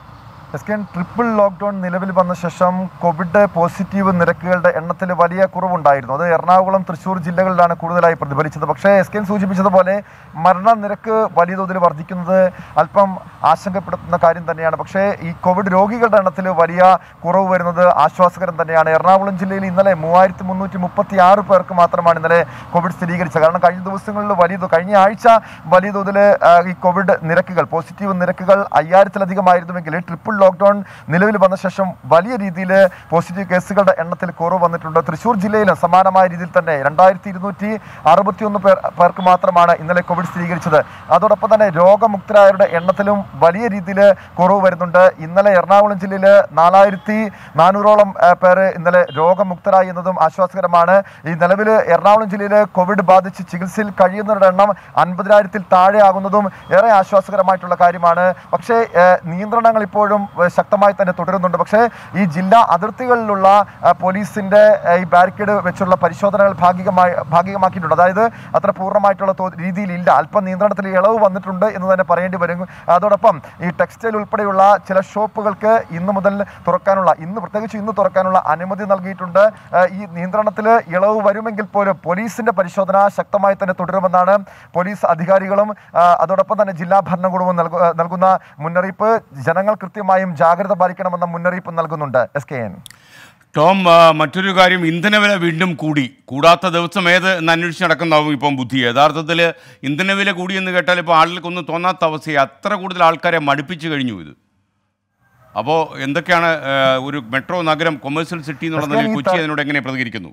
എസ് കെ ട്രിപ്പിൾ ലോക്ക്ഡൗൺ നിലവിൽ വന്ന ശേഷം കോവിഡ് പോസിറ്റീവ് നിരക്കുകളുടെ എണ്ണത്തിൽ വലിയ കുറവുണ്ടായിരുന്നു അത് എറണാകുളം തൃശ്ശൂർ ജില്ലകളിലാണ് കൂടുതലായി പ്രതിഫലിച്ചത് പക്ഷേ എസ് കെ സൂചിപ്പിച്ചതുപോലെ മരണനിരക്ക് വലിയ തോതിൽ വർദ്ധിക്കുന്നത് അല്പം ആശങ്കപ്പെടുത്തുന്ന കാര്യം തന്നെയാണ് പക്ഷേ ഈ കോവിഡ് രോഗികളുടെ എണ്ണത്തിൽ വലിയ കുറവ് വരുന്നത് ആശ്വാസകരം തന്നെയാണ് എറണാകുളം ജില്ലയിൽ ഇന്നലെ മൂവായിരത്തി മുന്നൂറ്റി മുപ്പത്തി ആറ് പേർക്ക് മാത്രമാണ് ഇന്നലെ കോവിഡ് സ്ഥിരീകരിച്ചത് കാരണം കഴിഞ്ഞ ദിവസങ്ങളിൽ വലിയ തോ- കഴിഞ്ഞ ആഴ്ച വലിയ തോതിൽ ആ, ഈ കോവിഡ് നിരക്കുകൾ പോസിറ്റീവ് നിരക്കുകൾ അയ്യായിരത്തിലധികമായിരുന്നുവെങ്കിൽ ട്രിപ്പിൾ ലോക്ക്ഡൗൺ നിലവിൽ വന്ന ശേഷം വലിയ രീതിയിൽ പോസിറ്റീവ് കേസുകളുടെ എണ്ണത്തിൽ കുറവ് വന്നിട്ടുണ്ട് തൃശ്ശൂർ ജില്ലയിൽ സമാനമായ രീതിയിൽ തന്നെ രണ്ടായിരത്തി ഇരുന്നൂറ്റി അറുപത്തിയൊന്ന് പേർ പേർക്ക് മാത്രമാണ് ഇന്നലെ കോവിഡ് സ്ഥിരീകരിച്ചത് അതോടൊപ്പം തന്നെ രോഗമുക്തരായവരുടെ എണ്ണത്തിലും വലിയ രീതിയിൽ കുറവ് വരുന്നുണ്ട് ഇന്നലെ എറണാകുളം ജില്ലയിൽ നാലായിരത്തി നാനൂറോളം ആ, പേര് ഇന്നലെ രോഗമുക്തരായി എന്നതും ആശ്വാസകരമാണ് ഈ നിലവിൽ എറണാകുളം ജില്ലയിൽ കോവിഡ് ബാധിച്ച് ചികിത്സയിൽ കഴിയുന്നവരുടെ എണ്ണം അൻപതിനായിരത്തിൽ താഴെ ആകുന്നതും ഏറെ ആശ്വാസകരമായിട്ടുള്ള കാര്യമാണ് പക്ഷേ ഏഹ്, നിയന്ത്രണങ്ങൾ ഇപ്പോഴും ഏഹ്, ശക്തമായി തന്നെ തുടരുന്നുണ്ട് പക്ഷേ ഈ ജില്ലാ അതിർത്തികളിലുള്ള ആ, പോലീസിന്റെ ഏഹ്, ഈ ബാരിക്കേഡ് വെച്ചുള്ള പരിശോധനകൾ ഭാഗികമായി ഭാഗികമാക്കിയിട്ടുണ്ട് അതായത് അത്ര പൂർണ്ണമായിട്ടുള്ള തോ- രീതിയിലില്ല അല്പം നിയന്ത്രണത്തിൽ ഇളവ് വന്നിട്ടുണ്ട് എന്ന് തന്നെ പറയേണ്ടി വരും അതോടൊപ്പം ഈ ടെക്സ്റ്റൈൽ ഉൾപ്പെടെയുള്ള ചില ഷോപ്പുകൾക്ക് ഇന്ന് മുതൽ തുറക്കാനുള്ള ഇന്ന് പ്രത്യേകിച്ച് ഇന്ന് തുറക്കാനുള്ള അനുമതി നൽകിയിട്ടുണ്ട് ഏഹ്, ഈ നിയന്ത്രണത്തിൽ ഇളവ് വരുമെങ്കിൽ പോലും പോലീസിന്റെ പരിശോധന ശക്തമായി തന്നെ തുടരുമെന്നാണ് പോലീസ് അധികാരികളും ആ, അതോടൊപ്പം തന്നെ ജില്ലാ ഭരണകൂടവും നൽകു- ആ, നൽകുന്ന മുന്നറിയിപ്പ് ജനങ്ങൾ കൃത്യമായും ജാഗ്രത പാലിക്കണമെന്ന മുന്നറിയിപ്പ് നൽകുന്നുണ്ട് എസ് കെ എൻ ടോം ആ, മറ്റൊരു കാര്യം ഇന്ധനവില വീണ്ടും കൂടി കൂടാത്ത ദിവസം ഏത് എന്ന് അന്വേഷിച്ച് നടക്കുന്നതാവും ഇപ്പം ബുദ്ധി യഥാർത്ഥത്തിൽ ഇന്ധനവില കൂടി എന്ന് കേട്ടാൽ ഇപ്പോൾ ആളുകൾക്കൊന്നും തോന്നാത്ത അവസ്ഥയെ അത്ര കൂടുതൽ ആൾക്കാരെ മടുപ്പിച്ചു കഴിഞ്ഞു ഇത് അപ്പോൾ എന്തൊക്കെയാണ് ആ, ഒരു മെട്രോ നഗരം കൊമേഴ്സ്യൽ സിറ്റി എന്നുള്ള എസ് കെ, നിലയിൽ ഈ കൊച്ചി ത- അതിനോട് എങ്ങനെ പ്രതികരിക്കുന്നു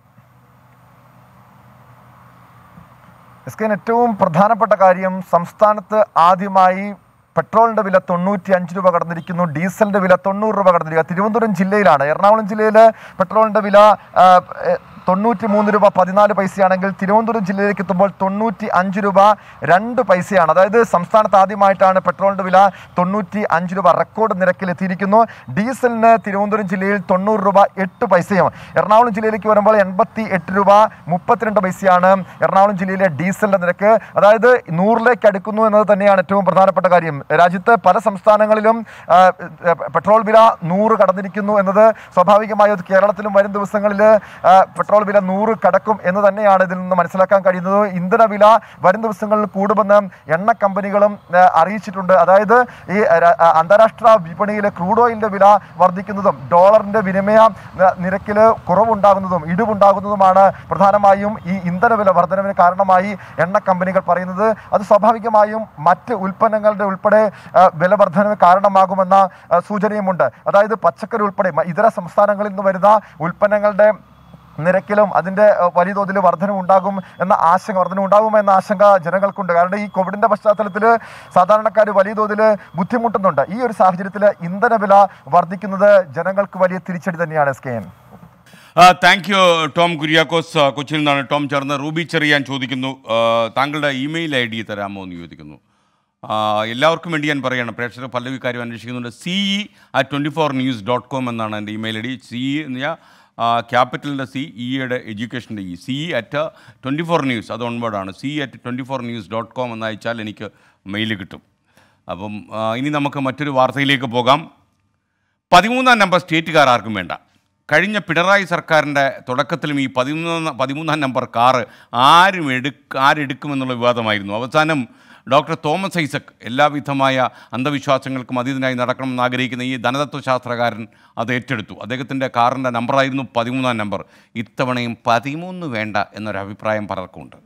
എസ് കെ ഏറ്റവും പ്രധാനപ്പെട്ട കാര്യം സംസ്ഥാനത്ത് ആദ്യമായി പെട്രോളിന്റെ വില തൊണ്ണൂറ്റി അഞ്ച് രൂപ കടന്നിരിക്കുന്നു ഡീസലിന്റെ വില തൊണ്ണൂറ് രൂപ കടന്നിരിക്കുക തിരുവനന്തപുരം ജില്ലയിലാണ് എറണാകുളം ജില്ലയിൽ പെട്രോളിന്റെ വില ആ, എ, തൊണ്ണൂറ്റി മൂന്ന് രൂപ പതിനാല് പൈസയാണെങ്കിൽ തിരുവനന്തപുരം ജില്ലയിലേക്ക് എത്തുമ്പോൾ തൊണ്ണൂറ്റി അഞ്ച് രൂപ രണ്ട് പൈസയാണ് അതായത് സംസ്ഥാനത്ത് ആദ്യമായിട്ടാണ് പെട്രോളിന്റെ വില തൊണ്ണൂറ്റി അഞ്ച് രൂപ റെക്കോർഡ് നിരക്കിൽ എത്തിയിരിക്കുന്നു ഡീസലിന് തിരുവനന്തപുരം ജില്ലയിൽ തൊണ്ണൂറ് രൂപ എട്ട് പൈസയും എറണാകുളം ജില്ലയിലേക്ക് വരുമ്പോൾ എൺപത്തി എട്ട് രൂപ മുപ്പത്തിരണ്ട് പൈസയാണ് എറണാകുളം ജില്ലയിലെ ഡീസലിന്റെ നിരക്ക് അതായത് നൂറിലേക്ക് അടുക്കുന്നു എന്നത് തന്നെയാണ് ഏറ്റവും പ്രധാനപ്പെട്ട കാര്യം രാജ്യത്ത് പല സംസ്ഥാനങ്ങളിലും ആ, ആ, പെട്രോൾ വില നൂറ് കടന്നിരിക്കുന്നു എന്നത് സ്വാഭാവികമായും അത് കേരളത്തിലും വരും ദിവസങ്ങളിൽ ആ, പെട്രോൾ വില നൂറ് കടക്കും എന്ന് തന്നെയാണ് ഇതിൽ നിന്ന് മനസ്സിലാക്കാൻ കഴിയുന്നത് ഇന്ധന വില വരും ദിവസങ്ങളിൽ കൂടുമെന്ന് എണ്ണ കമ്പനികളും ആ, അറിയിച്ചിട്ടുണ്ട് അതായത് ഈ ര- ആ, അന്താരാഷ്ട്ര വിപണിയിലെ ക്രൂഡ് ഓയിലിന്റെ വില വർദ്ധിക്കുന്നതും ഡോളറിന്റെ വിനിമയ ന- നിരക്കിൽ കുറവുണ്ടാകുന്നതും ഇടിവുണ്ടാകുന്നതുമാണ് പ്രധാനമായും ഈ ഇന്ധന വില വർധനവിന് കാരണമായി എണ്ണ കമ്പനികൾ പറയുന്നത് അത് സ്വാഭാവികമായും മറ്റ് ഉൽപ്പന്നങ്ങളുടെ ഉൾപ്പെടെ ആ, വില വർധനവ് കാരണമാകുമെന്ന ആ, സൂചനയുമുണ്ട് അതായത് പച്ചക്കറി ഉൾപ്പെടെ മ- ഇതര സംസ്ഥാനങ്ങളിൽ നിന്ന് വരുന്ന ഉൽപ്പന്നങ്ങളുടെ നിരക്കിലും അതിന്റെ അഹ്, വലിയ തോതിൽ വർധന ഉണ്ടാകും എന്ന ആശങ്ക വർധന ഉണ്ടാകുമെന്ന ആശങ്ക ജനങ്ങൾക്കുണ്ട് കാരണം ഈ കോവിഡിന്റെ പശ്ചാത്തലത്തിൽ സാധാരണക്കാർ വലിയ തോതിൽ ബുദ്ധിമുട്ടുന്നുണ്ട് ഈ ഒരു സാഹചര്യത്തിൽ ഇന്ധന വില വർദ്ധിക്കുന്നത് ജനങ്ങൾക്ക് വലിയ തിരിച്ചടി തന്നെയാണ് S K N thank you Tom Kuriakose ആ, കൊച്ചിയിൽ നിന്നാണ് ടോം ചേർന്ന് റൂബി ചെറിയാൻ ചോദിക്കുന്നു ആ, താങ്കളുടെ ഇമെയിൽ ഐ ഡി തരാമോ എന്ന് ചോദിക്കുന്നു ആ, എല്ലാവർക്കും വേണ്ടി ഞാൻ പറയുകയാണ് പ്രേക്ഷകർ പല കാര്യം അന്വേഷിക്കുന്നുണ്ട് C E at twenty four news dot com എന്നാണ് എൻ്റെ email I D C E എന്ന് പറഞ്ഞാൽ ക്യാപിറ്റലിൻ്റെ സി ഇയുടെ എഡ്യൂക്കേഷൻ്റെ E C E at twenty four news അത് ഓൺവേർഡാണ് C at twenty four news dot com എന്ന് അയച്ചാൽ എനിക്ക് മെയിൽ കിട്ടും അപ്പം ആ, ഇനി നമുക്ക് മറ്റൊരു വാർത്തയിലേക്ക് പോകാം പതിമൂന്നാം നമ്പർ സ്റ്റേറ്റുകാർ ആർക്കും വേണ്ട കഴിഞ്ഞ പിണറായി സർക്കാരിൻ്റെ തുടക്കത്തിലും ഈ പതിമൂന്നാം പതിമൂന്നാം നമ്പർ കാറ് ആരും എടുക്ക ആരെടുക്കുമെന്നുള്ള വിവാദമായിരുന്നു അവസാനം ഡോക്ടർ തോമസ് ഐസക് എല്ലാവിധമായ അന്ധവിശ്വാസങ്ങൾക്കും അതീതനായി നടക്കണമെന്ന് ആഗ്രഹിക്കുന്ന ഈ ധനതത്വശാസ്ത്രകാരൻ അത് ഏറ്റെടുത്തു അദ്ദേഹത്തിൻ്റെ കാറിൻ്റെ നമ്പറായിരുന്നു പതിമൂന്നാം നമ്പർ ഇത്തവണയും പതിമൂന്ന് വേണ്ട എന്നൊരു അഭിപ്രായം പലർക്കുമുണ്ട്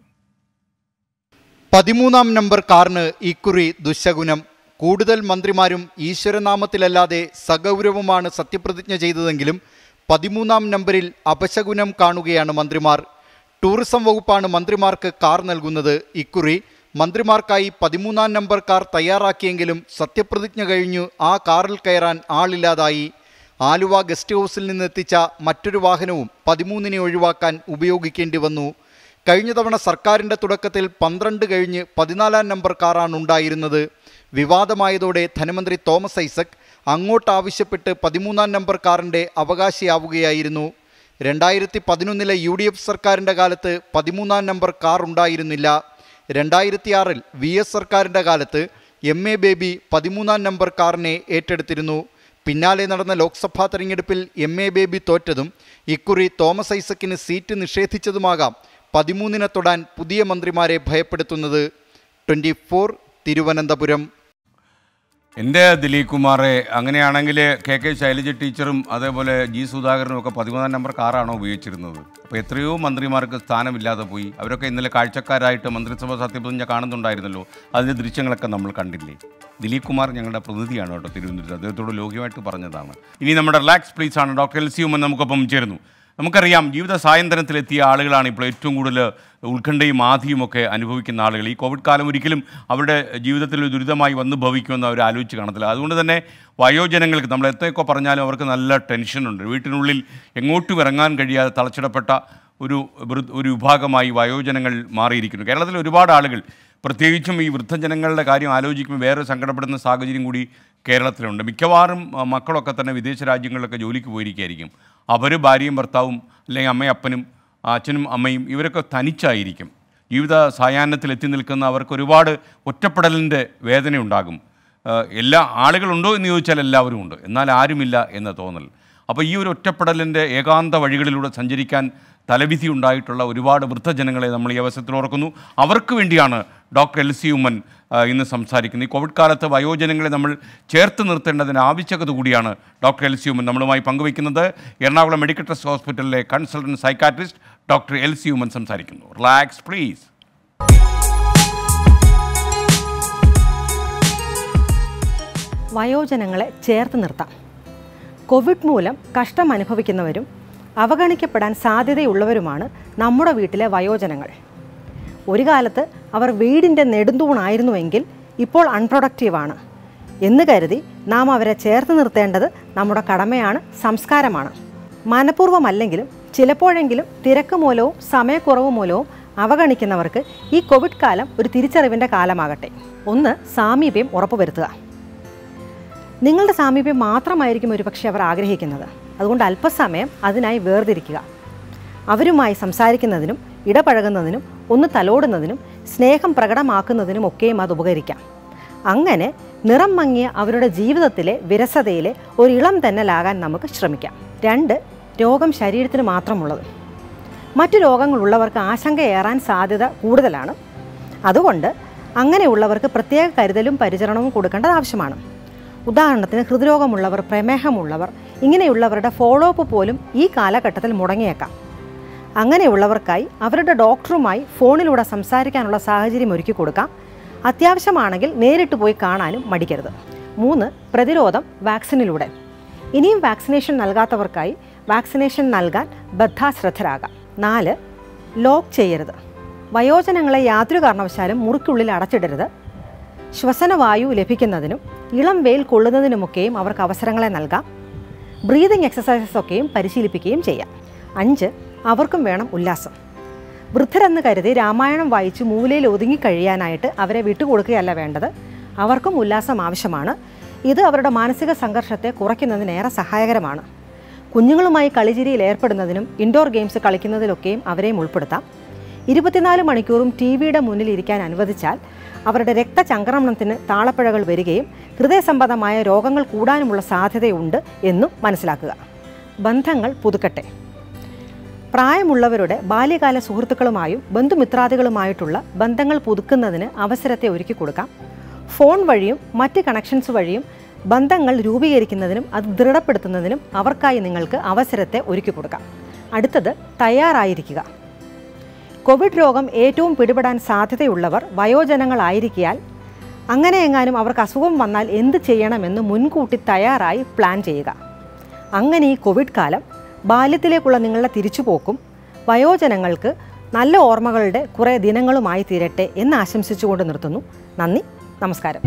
പതിമൂന്നാം നമ്പർ കാറിന് ഇക്കുറി ദുശകുനം കൂടുതൽ മന്ത്രിമാരും ഈശ്വരനാമത്തിലല്ലാതെ സഗൗരവമാണ് സത്യപ്രതിജ്ഞ ചെയ്തതെങ്കിലും പതിമൂന്നാം നമ്പറിൽ അപശകുനം കാണുകയാണ് മന്ത്രിമാർ ടൂറിസം വകുപ്പാണ് മന്ത്രിമാർക്ക് കാർ നൽകുന്നത് ഇക്കുറി മന്ത്രിമാർക്കായി പതിമൂന്നാം നമ്പർ കാർ തയ്യാറാക്കിയെങ്കിലും സത്യപ്രതിജ്ഞ കഴിഞ്ഞു ആ കാറിൽ കയറാൻ ആളില്ലാതായി ആലുവ ഗസ്റ്റ് ഹൗസിൽ നിന്നെത്തിച്ച മറ്റൊരു വാഹനവും പതിമൂന്നിനെ ഒഴിവാക്കാൻ ഉപയോഗിക്കേണ്ടി വന്നു കഴിഞ്ഞ തവണ സർക്കാരിൻ്റെ തുടക്കത്തിൽ പന്ത്രണ്ട് കഴിഞ്ഞ് പതിനാലാം നമ്പർ കാറാണ് ഉണ്ടായിരുന്നത് വിവാദമായതോടെ ധനമന്ത്രി തോമസ് ഐസക് അങ്ങോട്ട് ആവശ്യപ്പെട്ട് പതിമൂന്നാം നമ്പർ കാറിൻ്റെ അവകാശിയാവുകയായിരുന്നു രണ്ടായിരത്തി പതിനൊന്നിലെ യു ഡി എഫ് സർക്കാരിൻ്റെ കാലത്ത് പതിമൂന്നാം നമ്പർ കാർ ഉണ്ടായിരുന്നില്ല രണ്ടായിരത്തിയാറിൽ വി എസ് സർക്കാരിൻ്റെ കാലത്ത് എം എ ബേബി പതിമൂന്നാം നമ്പർ കാറിനെ ഏറ്റെടുത്തിരുന്നു പിന്നാലെ നടന്ന ലോക്സഭാ തെരഞ്ഞെടുപ്പിൽ എം എ ബേബി തോറ്റതും ഇക്കുറി തോമസ് ഐസക്കിന് സീറ്റ് നിഷേധിച്ചതുമാകാം പതിമൂന്നിനെ തൊടാൻ പുതിയ മന്ത്രിമാരെ ഭയപ്പെടുത്തുന്നത് ട്വൻറ്റി ഫോർ തിരുവനന്തപുരം എൻ്റെ ദിലീപ് കുമാറെ അങ്ങനെയാണെങ്കിൽ കെ കെ ശൈലജ ടീച്ചറും അതേപോലെ ജി സുധാകരനും ഒക്കെ പതിമൂന്നാം നമ്പർ കാറാണോ ഉപയോഗിച്ചിരുന്നത് അപ്പോൾ എത്രയോ മന്ത്രിമാർക്ക് സ്ഥാനമില്ലാതെ പോയി അവരൊക്കെ ഇന്നലെ കാഴ്ചക്കാരായിട്ട് മന്ത്രിസഭ സത്യപ്രതിജ്ഞ കാണുന്നുണ്ടായിരുന്നല്ലോ അതിൻ്റെ ദൃശ്യങ്ങളൊക്കെ നമ്മൾ കണ്ടില്ലേ ദിലീപ് കുമാർ ഞങ്ങളുടെ പ്രതിനിധിയാണ് കേട്ടോ തിരുവനന്തപുരത്ത് അദ്ദേഹത്തോട് ലോക്യമായിട്ട് പറഞ്ഞതാണ് ഇനി നമ്മുടെ റിലാക്സ് പ്ലീസ് ആണ് ഡോക്ടർ എൽ സി ഉമ്മൻ നമുക്കൊപ്പം ചേരുന്നു നമുക്കറിയാം ജീവിത സായന്തനത്തിലെത്തിയ ആളുകളാണ് ഇപ്പോൾ ഏറ്റവും കൂടുതൽ ഉത്കണ്ഠയും ആധിയും ഒക്കെ അനുഭവിക്കുന്ന ആളുകൾ ഈ കോവിഡ് കാലം ഒരിക്കലും അവരുടെ ജീവിതത്തിൽ ഒരു ദുരിതമായി വന്നു ഭവിക്കുമെന്ന് അവർ ആലോചിച്ച് കാണത്തില്ല അതുകൊണ്ട് തന്നെ വയോജനങ്ങൾക്ക് നമ്മൾ എത്രയൊക്കെ പറഞ്ഞാലും അവർക്ക് നല്ല ടെൻഷനുണ്ട് വീട്ടിനുള്ളിൽ എങ്ങോട്ടും ഇറങ്ങാൻ കഴിയാതെ തളച്ചിടപ്പെട്ട ഒരു വൃ- ഒരു വിഭാഗമായി വയോജനങ്ങൾ മാറിയിരിക്കുന്നു കേരളത്തിൽ ഒരുപാട് ആളുകൾ പ്രത്യേകിച്ചും ഈ വൃദ്ധജനങ്ങളുടെ കാര്യം ആലോചിക്കുമ്പോൾ വേറെ സങ്കടപ്പെടുന്ന സാഹചര്യം കൂടി കേരളത്തിലുണ്ട് മിക്കവാറും ആ, മക്കളൊക്കെ തന്നെ വിദേശ രാജ്യങ്ങളിലൊക്കെ ജോലിക്ക് പോയിരിക്കുകയായിരിക്കും അവർ ഭാര്യയും ഭർത്താവും അല്ലെങ്കിൽ അമ്മയും അപ്പനും ആ, അച്ഛനും അമ്മയും ഇവരൊക്കെ തനിച്ചായിരിക്കും ജീവിത സായാഹ്നത്തിൽ എത്തി നിൽക്കുന്ന അവർക്ക് ഒരുപാട് ഒറ്റപ്പെടലിൻ്റെ വേദനയുണ്ടാകും ആ, എല്ലാ ആളുകളുണ്ടോ എന്ന് ചോദിച്ചാൽ എല്ലാവരും ഉണ്ട് എന്നാൽ ആരുമില്ല എന്ന തോന്നൽ അപ്പോൾ ഈ ഒരു ഒറ്റപ്പെടലിൻ്റെ ഏകാന്ത വഴികളിലൂടെ സഞ്ചരിക്കാൻ തലവിധി ഉണ്ടായിട്ടുള്ള ഒരുപാട് വൃദ്ധജനങ്ങളെ നമ്മൾ ഈ അവസരത്തിൽ ഓർക്കുന്നു അവർക്ക് വേണ്ടിയാണ് ഡോക്ടർ എൽ സി ഉമ്മൻ ആ, ഇന്ന് സംസാരിക്കുന്നത് ഈ കോവിഡ് കാലത്ത് വയോജനങ്ങളെ നമ്മൾ ചേർത്ത് നിർത്തേണ്ടതിൻ്റെ ആവശ്യകത കൂടിയാണ് ഡോക്ടർ എൽ സി ഉമ്മൻ നമ്മളുമായി പങ്കുവയ്ക്കുന്നത് എറണാകുളം മെഡിക്കൽ ട്രസ്റ്റ് ഹോസ്പിറ്റലിലെ consultant psychiatrist doctor L C Oommen സംസാരിക്കുന്നു റിലാക്സ് പ്ലീസ് വയോജനങ്ങളെ ചേർത്ത് നിർത്താം കോവിഡ് മൂലം കഷ്ടം അനുഭവിക്കുന്നവരും അവഗണിക്കപ്പെടാൻ സാധ്യതയുള്ളവരുമാണ് നമ്മുടെ വീട്ടിലെ വയോജനങ്ങൾ ഒരു കാലത്ത് അവർ വീടിൻ്റെ നെടുന്തൂണായിരുന്നുവെങ്കിൽ ഇപ്പോൾ അൺപ്രൊഡക്റ്റീവാണ് എന്ന് കരുതി നാം അവരെ ചേർത്ത് നിർത്തേണ്ടത് നമ്മുടെ കടമയാണ് സംസ്കാരമാണ് മനഃപൂർവ്വമല്ലെങ്കിലും ചിലപ്പോഴെങ്കിലും തിരക്ക് മൂലവും സമയക്കുറവ് മൂലവും അവഗണിക്കുന്നവർക്ക് ഈ കോവിഡ് കാലം ഒരു തിരിച്ചറിവിൻ്റെ കാലമാകട്ടെ ഒന്ന് സാമീപ്യം ഉറപ്പുവരുത്തുക നിങ്ങളുടെ സാമീപ്യം മാത്രമായിരിക്കും ഒരുപക്ഷെ അവർ ആഗ്രഹിക്കുന്നത് അതുകൊണ്ട് അല്പസമയം അതിനായി വേർതിരിക്കുക അവരുമായി സംസാരിക്കുന്നതിനും ഇടപഴകുന്നതിനും ഒന്ന് തലോടുന്നതിനും സ്നേഹം പ്രകടമാക്കുന്നതിനും ഒക്കെയും അത് ഉപകരിക്കാം അങ്ങനെ നിറം മങ്ങിയ അവരുടെ ജീവിതത്തിലെ വിരസതയിലെ ഒരു ഇളം തെന്നലാകാൻ നമുക്ക് ശ്രമിക്കാം രണ്ട് രോഗം ശരീരത്തിന് മാത്രമുള്ളത് മറ്റു രോഗങ്ങളുള്ളവർക്ക് ആശങ്കയേറാൻ സാധ്യത കൂടുതലാണ് അതുകൊണ്ട് അങ്ങനെയുള്ളവർക്ക് പ്രത്യേക കരുതലും പരിചരണവും കൊടുക്കേണ്ടത് ആവശ്യമാണ് ഉദാഹരണത്തിന് ഹൃദ്രോഗമുള്ളവർ പ്രമേഹമുള്ളവർ ഇങ്ങനെയുള്ളവരുടെ ഫോളോ അപ്പ് പോലും ഈ കാലഘട്ടത്തിൽ മുടങ്ങിയേക്കാം അങ്ങനെയുള്ളവർക്കായി അവരുടെ ഡോക്ടറുമായി ഫോണിലൂടെ സംസാരിക്കാനുള്ള സാഹചര്യം ഒരുക്കി കൊടുക്കാം അത്യാവശ്യമാണെങ്കിൽ നേരിട്ട് പോയി കാണാനും മടിക്കരുത് മൂന്ന് പ്രതിരോധം വാക്സിനിലൂടെ ഇനിയും വാക്സിനേഷൻ നൽകാത്തവർക്കായി വാക്സിനേഷൻ നൽകാൻ ബദ്ധാശ്രദ്ധരാകാം നാല് ലോക്ക് ചെയ്യരുത് വയോജനങ്ങളെ യാതൊരു കാരണവശാലും മുറിക്കുള്ളിൽ അടച്ചിടരുത് ശ്വസനവായു ലഭിക്കുന്നതിനും ഇളം വെയിൽ കൊള്ളുന്നതിനുമൊക്കെയും അവർക്ക് അവസരങ്ങളെ നൽകാം ബ്രീതിങ് എക്സസൈസസ് ഒക്കെയും പരിശീലിപ്പിക്കുകയും ചെയ്യാം അഞ്ച് അവർക്കും വേണം ഉല്ലാസം വൃദ്ധരെന്ന് കരുതി രാമായണം വായിച്ച് മൂലയിൽ ഒതുങ്ങി കഴിയാനായിട്ട് അവരെ വിട്ടുകൊടുക്കുകയല്ല വേണ്ടത് അവർക്കും ഉല്ലാസം ആവശ്യമാണ് ഇത് അവരുടെ മാനസിക സംഘർഷത്തെ കുറയ്ക്കുന്നതിനേറെ സഹായകരമാണ് കുഞ്ഞുങ്ങളുമായി കളിചിരിയിൽ ഏർപ്പെടുന്നതിനും ഇൻഡോർ ഗെയിംസ് കളിക്കുന്നതിലൊക്കെയും അവരെയും ഉൾപ്പെടുത്താം ഇരുപത്തിനാല് മണിക്കൂറും ടി വിയുടെ മുന്നിൽ ഇരിക്കാൻ അനുവദിച്ചാൽ അവരുടെ രക്തചംക്രമണത്തിന് താളപ്പിഴകൾ വരികയും ഹൃദയസംബന്ധമായ രോഗങ്ങൾ കൂടാനുമുള്ള സാധ്യതയുണ്ട് എന്നും മനസ്സിലാക്കുക ബന്ധങ്ങൾ പുതുക്കട്ടെ പ്രായമുള്ളവരുടെ ബാല്യകാല സുഹൃത്തുക്കളുമായും ബന്ധുമിത്രാദികളുമായിട്ടുള്ള ബന്ധങ്ങൾ പുതുക്കുന്നതിന് അവസരത്തെ ഒരുക്കി കൊടുക്കാം ഫോൺ വഴിയും മറ്റ് കണക്ഷൻസ് വഴിയും ബന്ധങ്ങൾ രൂപീകരിക്കുന്നതിനും അത് ദൃഢപ്പെടുത്തുന്നതിനും അവർക്കായി നിങ്ങൾക്ക് അവസരത്തെ ഒരുക്കി കൊടുക്കാം അടുത്തത് തയ്യാറായിരിക്കുക കോവിഡ് രോഗം ഏറ്റവും പിടിപെടാൻ സാധ്യതയുള്ളവർ വയോജനങ്ങളായിരിക്കാൽ അങ്ങനെ എങ്ങാനും അവർക്ക് അസുഖം വന്നാൽ എന്ത് ചെയ്യണമെന്ന് മുൻകൂട്ടി തയ്യാറായി പ്ലാൻ ചെയ്യുക അങ്ങനെ ഈ കോവിഡ് കാലം ബാല്യത്തിലേക്കുള്ള നിങ്ങളുടെ തിരിച്ചുപോക്കും വയോജനങ്ങൾക്ക് നല്ല ഓർമ്മകളുടെ കുറേ ദിനങ്ങളുമായി തീരട്ടെ എന്ന് ആശംസിച്ചുകൊണ്ട് നിർത്തുന്നു നന്ദി നമസ്കാരം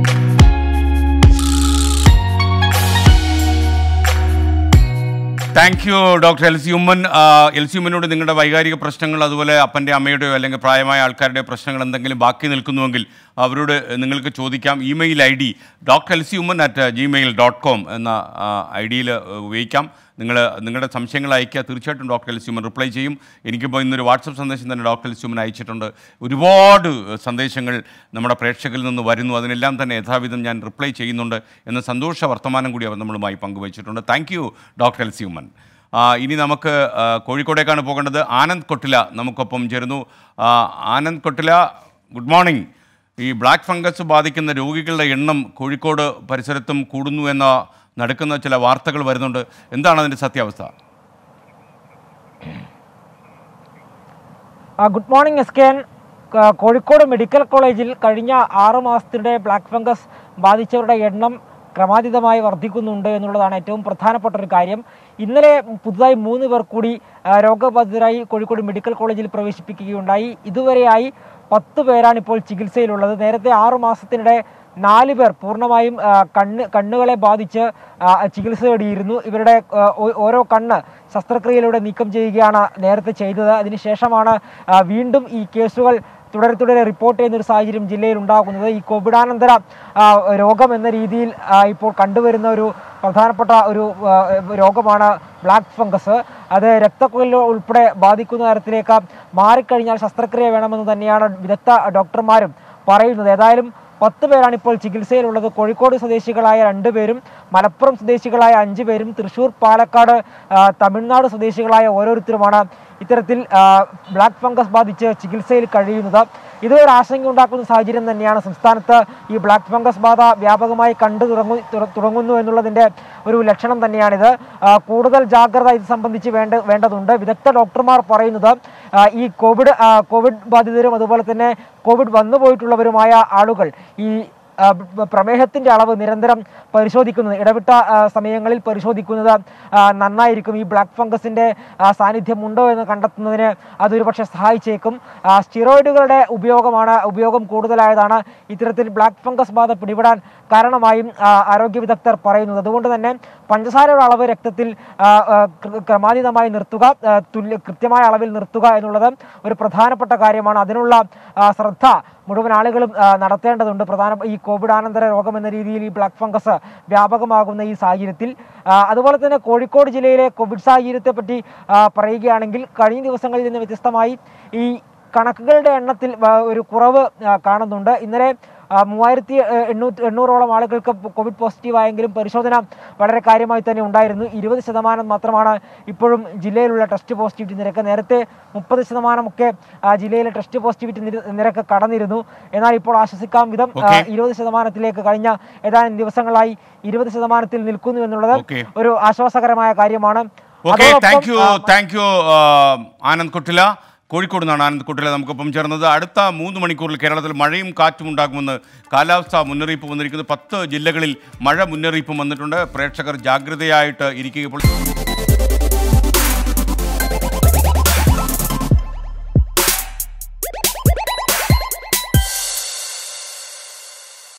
thank you doctor L C Oommen ആ, എൽ സി ഉമ്മനോട് നിങ്ങളുടെ വൈകാരിക പ്രശ്നങ്ങൾ അതുപോലെ അപ്പൻ്റെ അമ്മയുടെയോ അല്ലെങ്കിൽ പ്രായമായ ആൾക്കാരുടെ പ്രശ്നങ്ങൾ എന്തെങ്കിലും ബാക്കി നിൽക്കുന്നുവെങ്കിൽ അവരോട് നിങ്ങൾക്ക് ചോദിക്കാം email I D doctor L C Oommen at Gmail dot com എന്ന ഐ ഡിയിൽ ഉപയോഗിക്കാം നിങ്ങൾ നിങ്ങളുടെ സംശയങ്ങൾ അയക്കുക തീർച്ചയായിട്ടും ഡോക്ടർ എൽ സ്യൂമൻ റിപ്ലൈ ചെയ്യും എനിക്കിപ്പോൾ ഇന്നൊരു വാട്സപ്പ് സന്ദേശം തന്നെ ഡോക്ടർ എൽ സ്യൂമൻ അയച്ചിട്ടുണ്ട് ഒരുപാട് സന്ദേശങ്ങൾ നമ്മുടെ പ്രേക്ഷകരിൽ നിന്ന് വരുന്നു അതിനെല്ലാം തന്നെ യഥാവിധം ഞാൻ റിപ്ലൈ ചെയ്യുന്നുണ്ട് എന്ന സന്തോഷ വർത്തമാനം കൂടി അവർ നമ്മളുമായി പങ്കുവച്ചിട്ടുണ്ട് താങ്ക് യു ഡോക്ടർ എൽ സ്യൂമൻ ഇനി നമുക്ക് ആ, കോഴിക്കോടേക്കാണ് പോകേണ്ടത് ആനന്ദ് കൊട്ടില നമുക്കൊപ്പം ചേരുന്നു ആ, ആനന്ദ് കൊട്ടില ഗുഡ് മോർണിംഗ് ഈ ബ്ലാക്ക് ഫംഗസ് ബാധിക്കുന്ന രോഗികളുടെ എണ്ണം കോഴിക്കോട് പരിസരത്തും കൂടുന്നു എന്ന നടക്കുന്ന ചില വാർത്തകൾ വരുന്നുണ്ട് എന്താണ് അതിൻ്റെ സത്യാവസ്ഥ ആ, good morning S K N ക- കോഴിക്കോട് മെഡിക്കൽ കോളേജിൽ കഴിഞ്ഞ ആറ് മാസത്തിനിടെ ബ്ലാക്ക് ഫംഗസ് ബാധിച്ചവരുടെ എണ്ണം ക്രമാതീതമായി വർദ്ധിക്കുന്നുണ്ട് എന്നുള്ളതാണ് ഏറ്റവും പ്രധാനപ്പെട്ട ഒരു കാര്യം ഇന്നലെ പുതുതായി മൂന്ന് പേർ കൂടി ആ, രോഗബാധിതരായി കോഴിക്കോട് മെഡിക്കൽ കോളേജിൽ പ്രവേശിപ്പിക്കുകയുണ്ടായി ഇതുവരെയായി പത്ത് പേരാണ് ഇപ്പോൾ ചികിത്സയിലുള്ളത് നേരത്തെ ആറു മാസത്തിനിടെ നാല് പേർ പൂർണ്ണമായും ആ, കണ്ണ് കണ്ണുകളെ ബാധിച്ച് ആ, ചികിത്സ തേടിയിരുന്നു ഇവരുടെ ആ, ഓ- ഓരോ കണ്ണ് ശസ്ത്രക്രിയയിലൂടെ നീക്കം ചെയ്യുകയാണ് നേരത്തെ ചെയ്തത് അതിനുശേഷമാണ് ആ, വീണ്ടും ഈ കേസുകൾ തുടരെ തുടരെ റിപ്പോർട്ട് ചെയ്യുന്ന ഒരു സാഹചര്യം ജില്ലയിൽ ഉണ്ടാകുന്നത് ഈ കോവിഡാനന്തര ആ, രോഗം എന്ന രീതിയിൽ ആ, ഇപ്പോൾ കണ്ടുവരുന്ന ഒരു പ്രധാനപ്പെട്ട ഒരു ആ, രോഗമാണ് ബ്ലാക്ക് ഫംഗസ് അത് രക്തക്കുഴലിൽ ഉൾപ്പെടെ ബാധിക്കുന്ന തരത്തിലേക്ക് മാറിക്കഴിഞ്ഞാൽ ശസ്ത്രക്രിയ വേണമെന്ന് തന്നെയാണ് വിദഗ്ധ ഡോക്ടർമാരും പറയുന്നത് ഏതായാലും പത്ത് പേരാണ് ഇപ്പോൾ ചികിത്സയിലുള്ളത് കോഴിക്കോട് സ്വദേശികളായ രണ്ടുപേരും മലപ്പുറം സ്വദേശികളായ അഞ്ചു പേരും തൃശൂർ പാലക്കാട് ആ, തമിഴ്നാട് സ്വദേശികളായ ഓരോരുത്തരുമാണ് ഇത്തരത്തിൽ ആ, ബ്ലാക്ക് ഫംഗസ് ബാധിച്ച് ചികിത്സയിൽ കഴിയുന്നത് ഇത് ഒരു ആശങ്കയുണ്ടാക്കുന്ന സാഹചര്യം തന്നെയാണ് സംസ്ഥാനത്ത് ഈ ബ്ലാക്ക് ഫംഗസ് ബാധ വ്യാപകമായി കണ്ടു തുടങ്ങു തുട- തുടങ്ങുന്നു എന്നുള്ളതിന്റെ ഒരു ലക്ഷണം തന്നെയാണിത് ആ, കൂടുതൽ ജാഗ്രത ഇത് സംബന്ധിച്ച് വേണ്ട വേണ്ടതുണ്ട് വിദഗ്ധ ഡോക്ടർമാർ പറയുന്നത് ആ, ഈ കോവിഡ് ആ, കോവിഡ് ബാധിതരും അതുപോലെ തന്നെ കോവിഡ് വന്നു പോയിട്ടുള്ളവരുമായ ആളുകൾ ഈ ആ, ബ- പ്രമേഹത്തിന്റെ അളവ് നിരന്തരം പരിശോധിക്കുന്നത് ഇടവിട്ട ആ, സമയങ്ങളിൽ പരിശോധിക്കുന്നത് ആ, നന്നായിരിക്കും ഈ ബ്ലാക്ക് ഫംഗസിന്റെ ആ, സാന്നിധ്യം ഉണ്ടോ എന്ന് കണ്ടെത്തുന്നതിന് അതൊരു പക്ഷേ സഹായിച്ചേക്കും ആ, സ്റ്റിറോയിഡുകളുടെ ഉപയോഗമാണ് ഉപയോഗം കൂടുതലായതാണ് ഇത്തരത്തിൽ ബ്ലാക്ക് ഫംഗസ് ബാധ പിടിപെടാൻ കാരണമായും ആ, ആരോഗ്യ വിദഗ്ധർ പറയുന്നത് അതുകൊണ്ട് തന്നെ പഞ്ചസാരയുടെ അളവ് രക്തത്തിൽ ആ, ആ, ക്ര- ക്രമാതീതമായി നിർത്തുക ആ, തുല്യ കൃത്യമായ അളവിൽ നിർത്തുക എന്നുള്ളത് ഒരു പ്രധാനപ്പെട്ട കാര്യമാണ് അതിനുള്ള ആ, ശ്രദ്ധ മുഴുവൻ ആളുകളും ആ, നടത്തേണ്ടതുണ്ട് പ്രധാന ഈ കോവിഡാനന്തര രോഗം എന്ന രീതിയിൽ ഈ ബ്ലാക്ക് ഫംഗസ് വ്യാപകമാകുന്ന ഈ സാഹചര്യത്തിൽ ആ, അതുപോലെ തന്നെ കോഴിക്കോട് ജില്ലയിലെ കോവിഡ് സാഹചര്യത്തെ പറ്റി ആ, പറയുകയാണെങ്കിൽ കഴിഞ്ഞ ദിവസങ്ങളിൽ നിന്ന് വ്യത്യസ്തമായി ഈ കണക്കുകളുടെ എണ്ണത്തിൽ ആ, ഒരു കുറവ് ആ, കാണുന്നുണ്ട് ഇന്നലെ ആ, മൂവായിരത്തി എ- എണ്ണൂറ്റി എണ്ണൂറോളം ആളുകൾക്ക് കോവിഡ് പോസിറ്റീവ് ആയെങ്കിലും പരിശോധന വളരെ കാര്യമായി തന്നെ ഉണ്ടായിരുന്നു ഇരുപത് ശതമാനം മാത്രമാണ് ഇപ്പോഴും ജില്ലയിലുള്ള ടെസ്റ്റ് പോസിറ്റിവിറ്റി നിരക്ക് നേരത്തെ മുപ്പത് ശതമാനമൊക്കെ ആ, ജില്ലയിലെ ടെസ്റ്റ് പോസിറ്റിവിറ്റി നിര- നിരക്ക് കടന്നിരുന്നു എന്നാൽ ഇപ്പോൾ ആശ്വസിക്കാം വിധം ആ, Okay. ഇരുപത് ശതമാനത്തിലേക്ക് കഴിഞ്ഞ ഏതാനും ദിവസങ്ങളായി ഇരുപത് ശതമാനത്തിൽ നിൽക്കുന്നു എന്നുള്ളത് Okay. ഒരു ആശ്വാസകരമായ കാര്യമാണ് ഓക്കെ അതോടൊപ്പം, താങ്ക് യു ആ, താങ്ക് യു ആനന്ദ് കുട്ടില കോഴിക്കോട് നിന്നാണ് ആനന്ദ് കുട്ടില നമുക്കൊപ്പം ചേർന്നത് അടുത്ത മൂന്ന് മണിക്കൂറിൽ കേരളത്തിൽ മഴയും കാറ്റും ഉണ്ടാകുമെന്ന് കാലാവസ്ഥാ മുന്നറിയിപ്പ് വന്നിരിക്കുന്നത് പത്ത് ജില്ലകളിൽ മഴ മുന്നറിയിപ്പ് വന്നിട്ടുണ്ട് പ്രേക്ഷകർ ജാഗ്രതയായിട്ട് ഇരിക്കുക ഇപ്പോൾ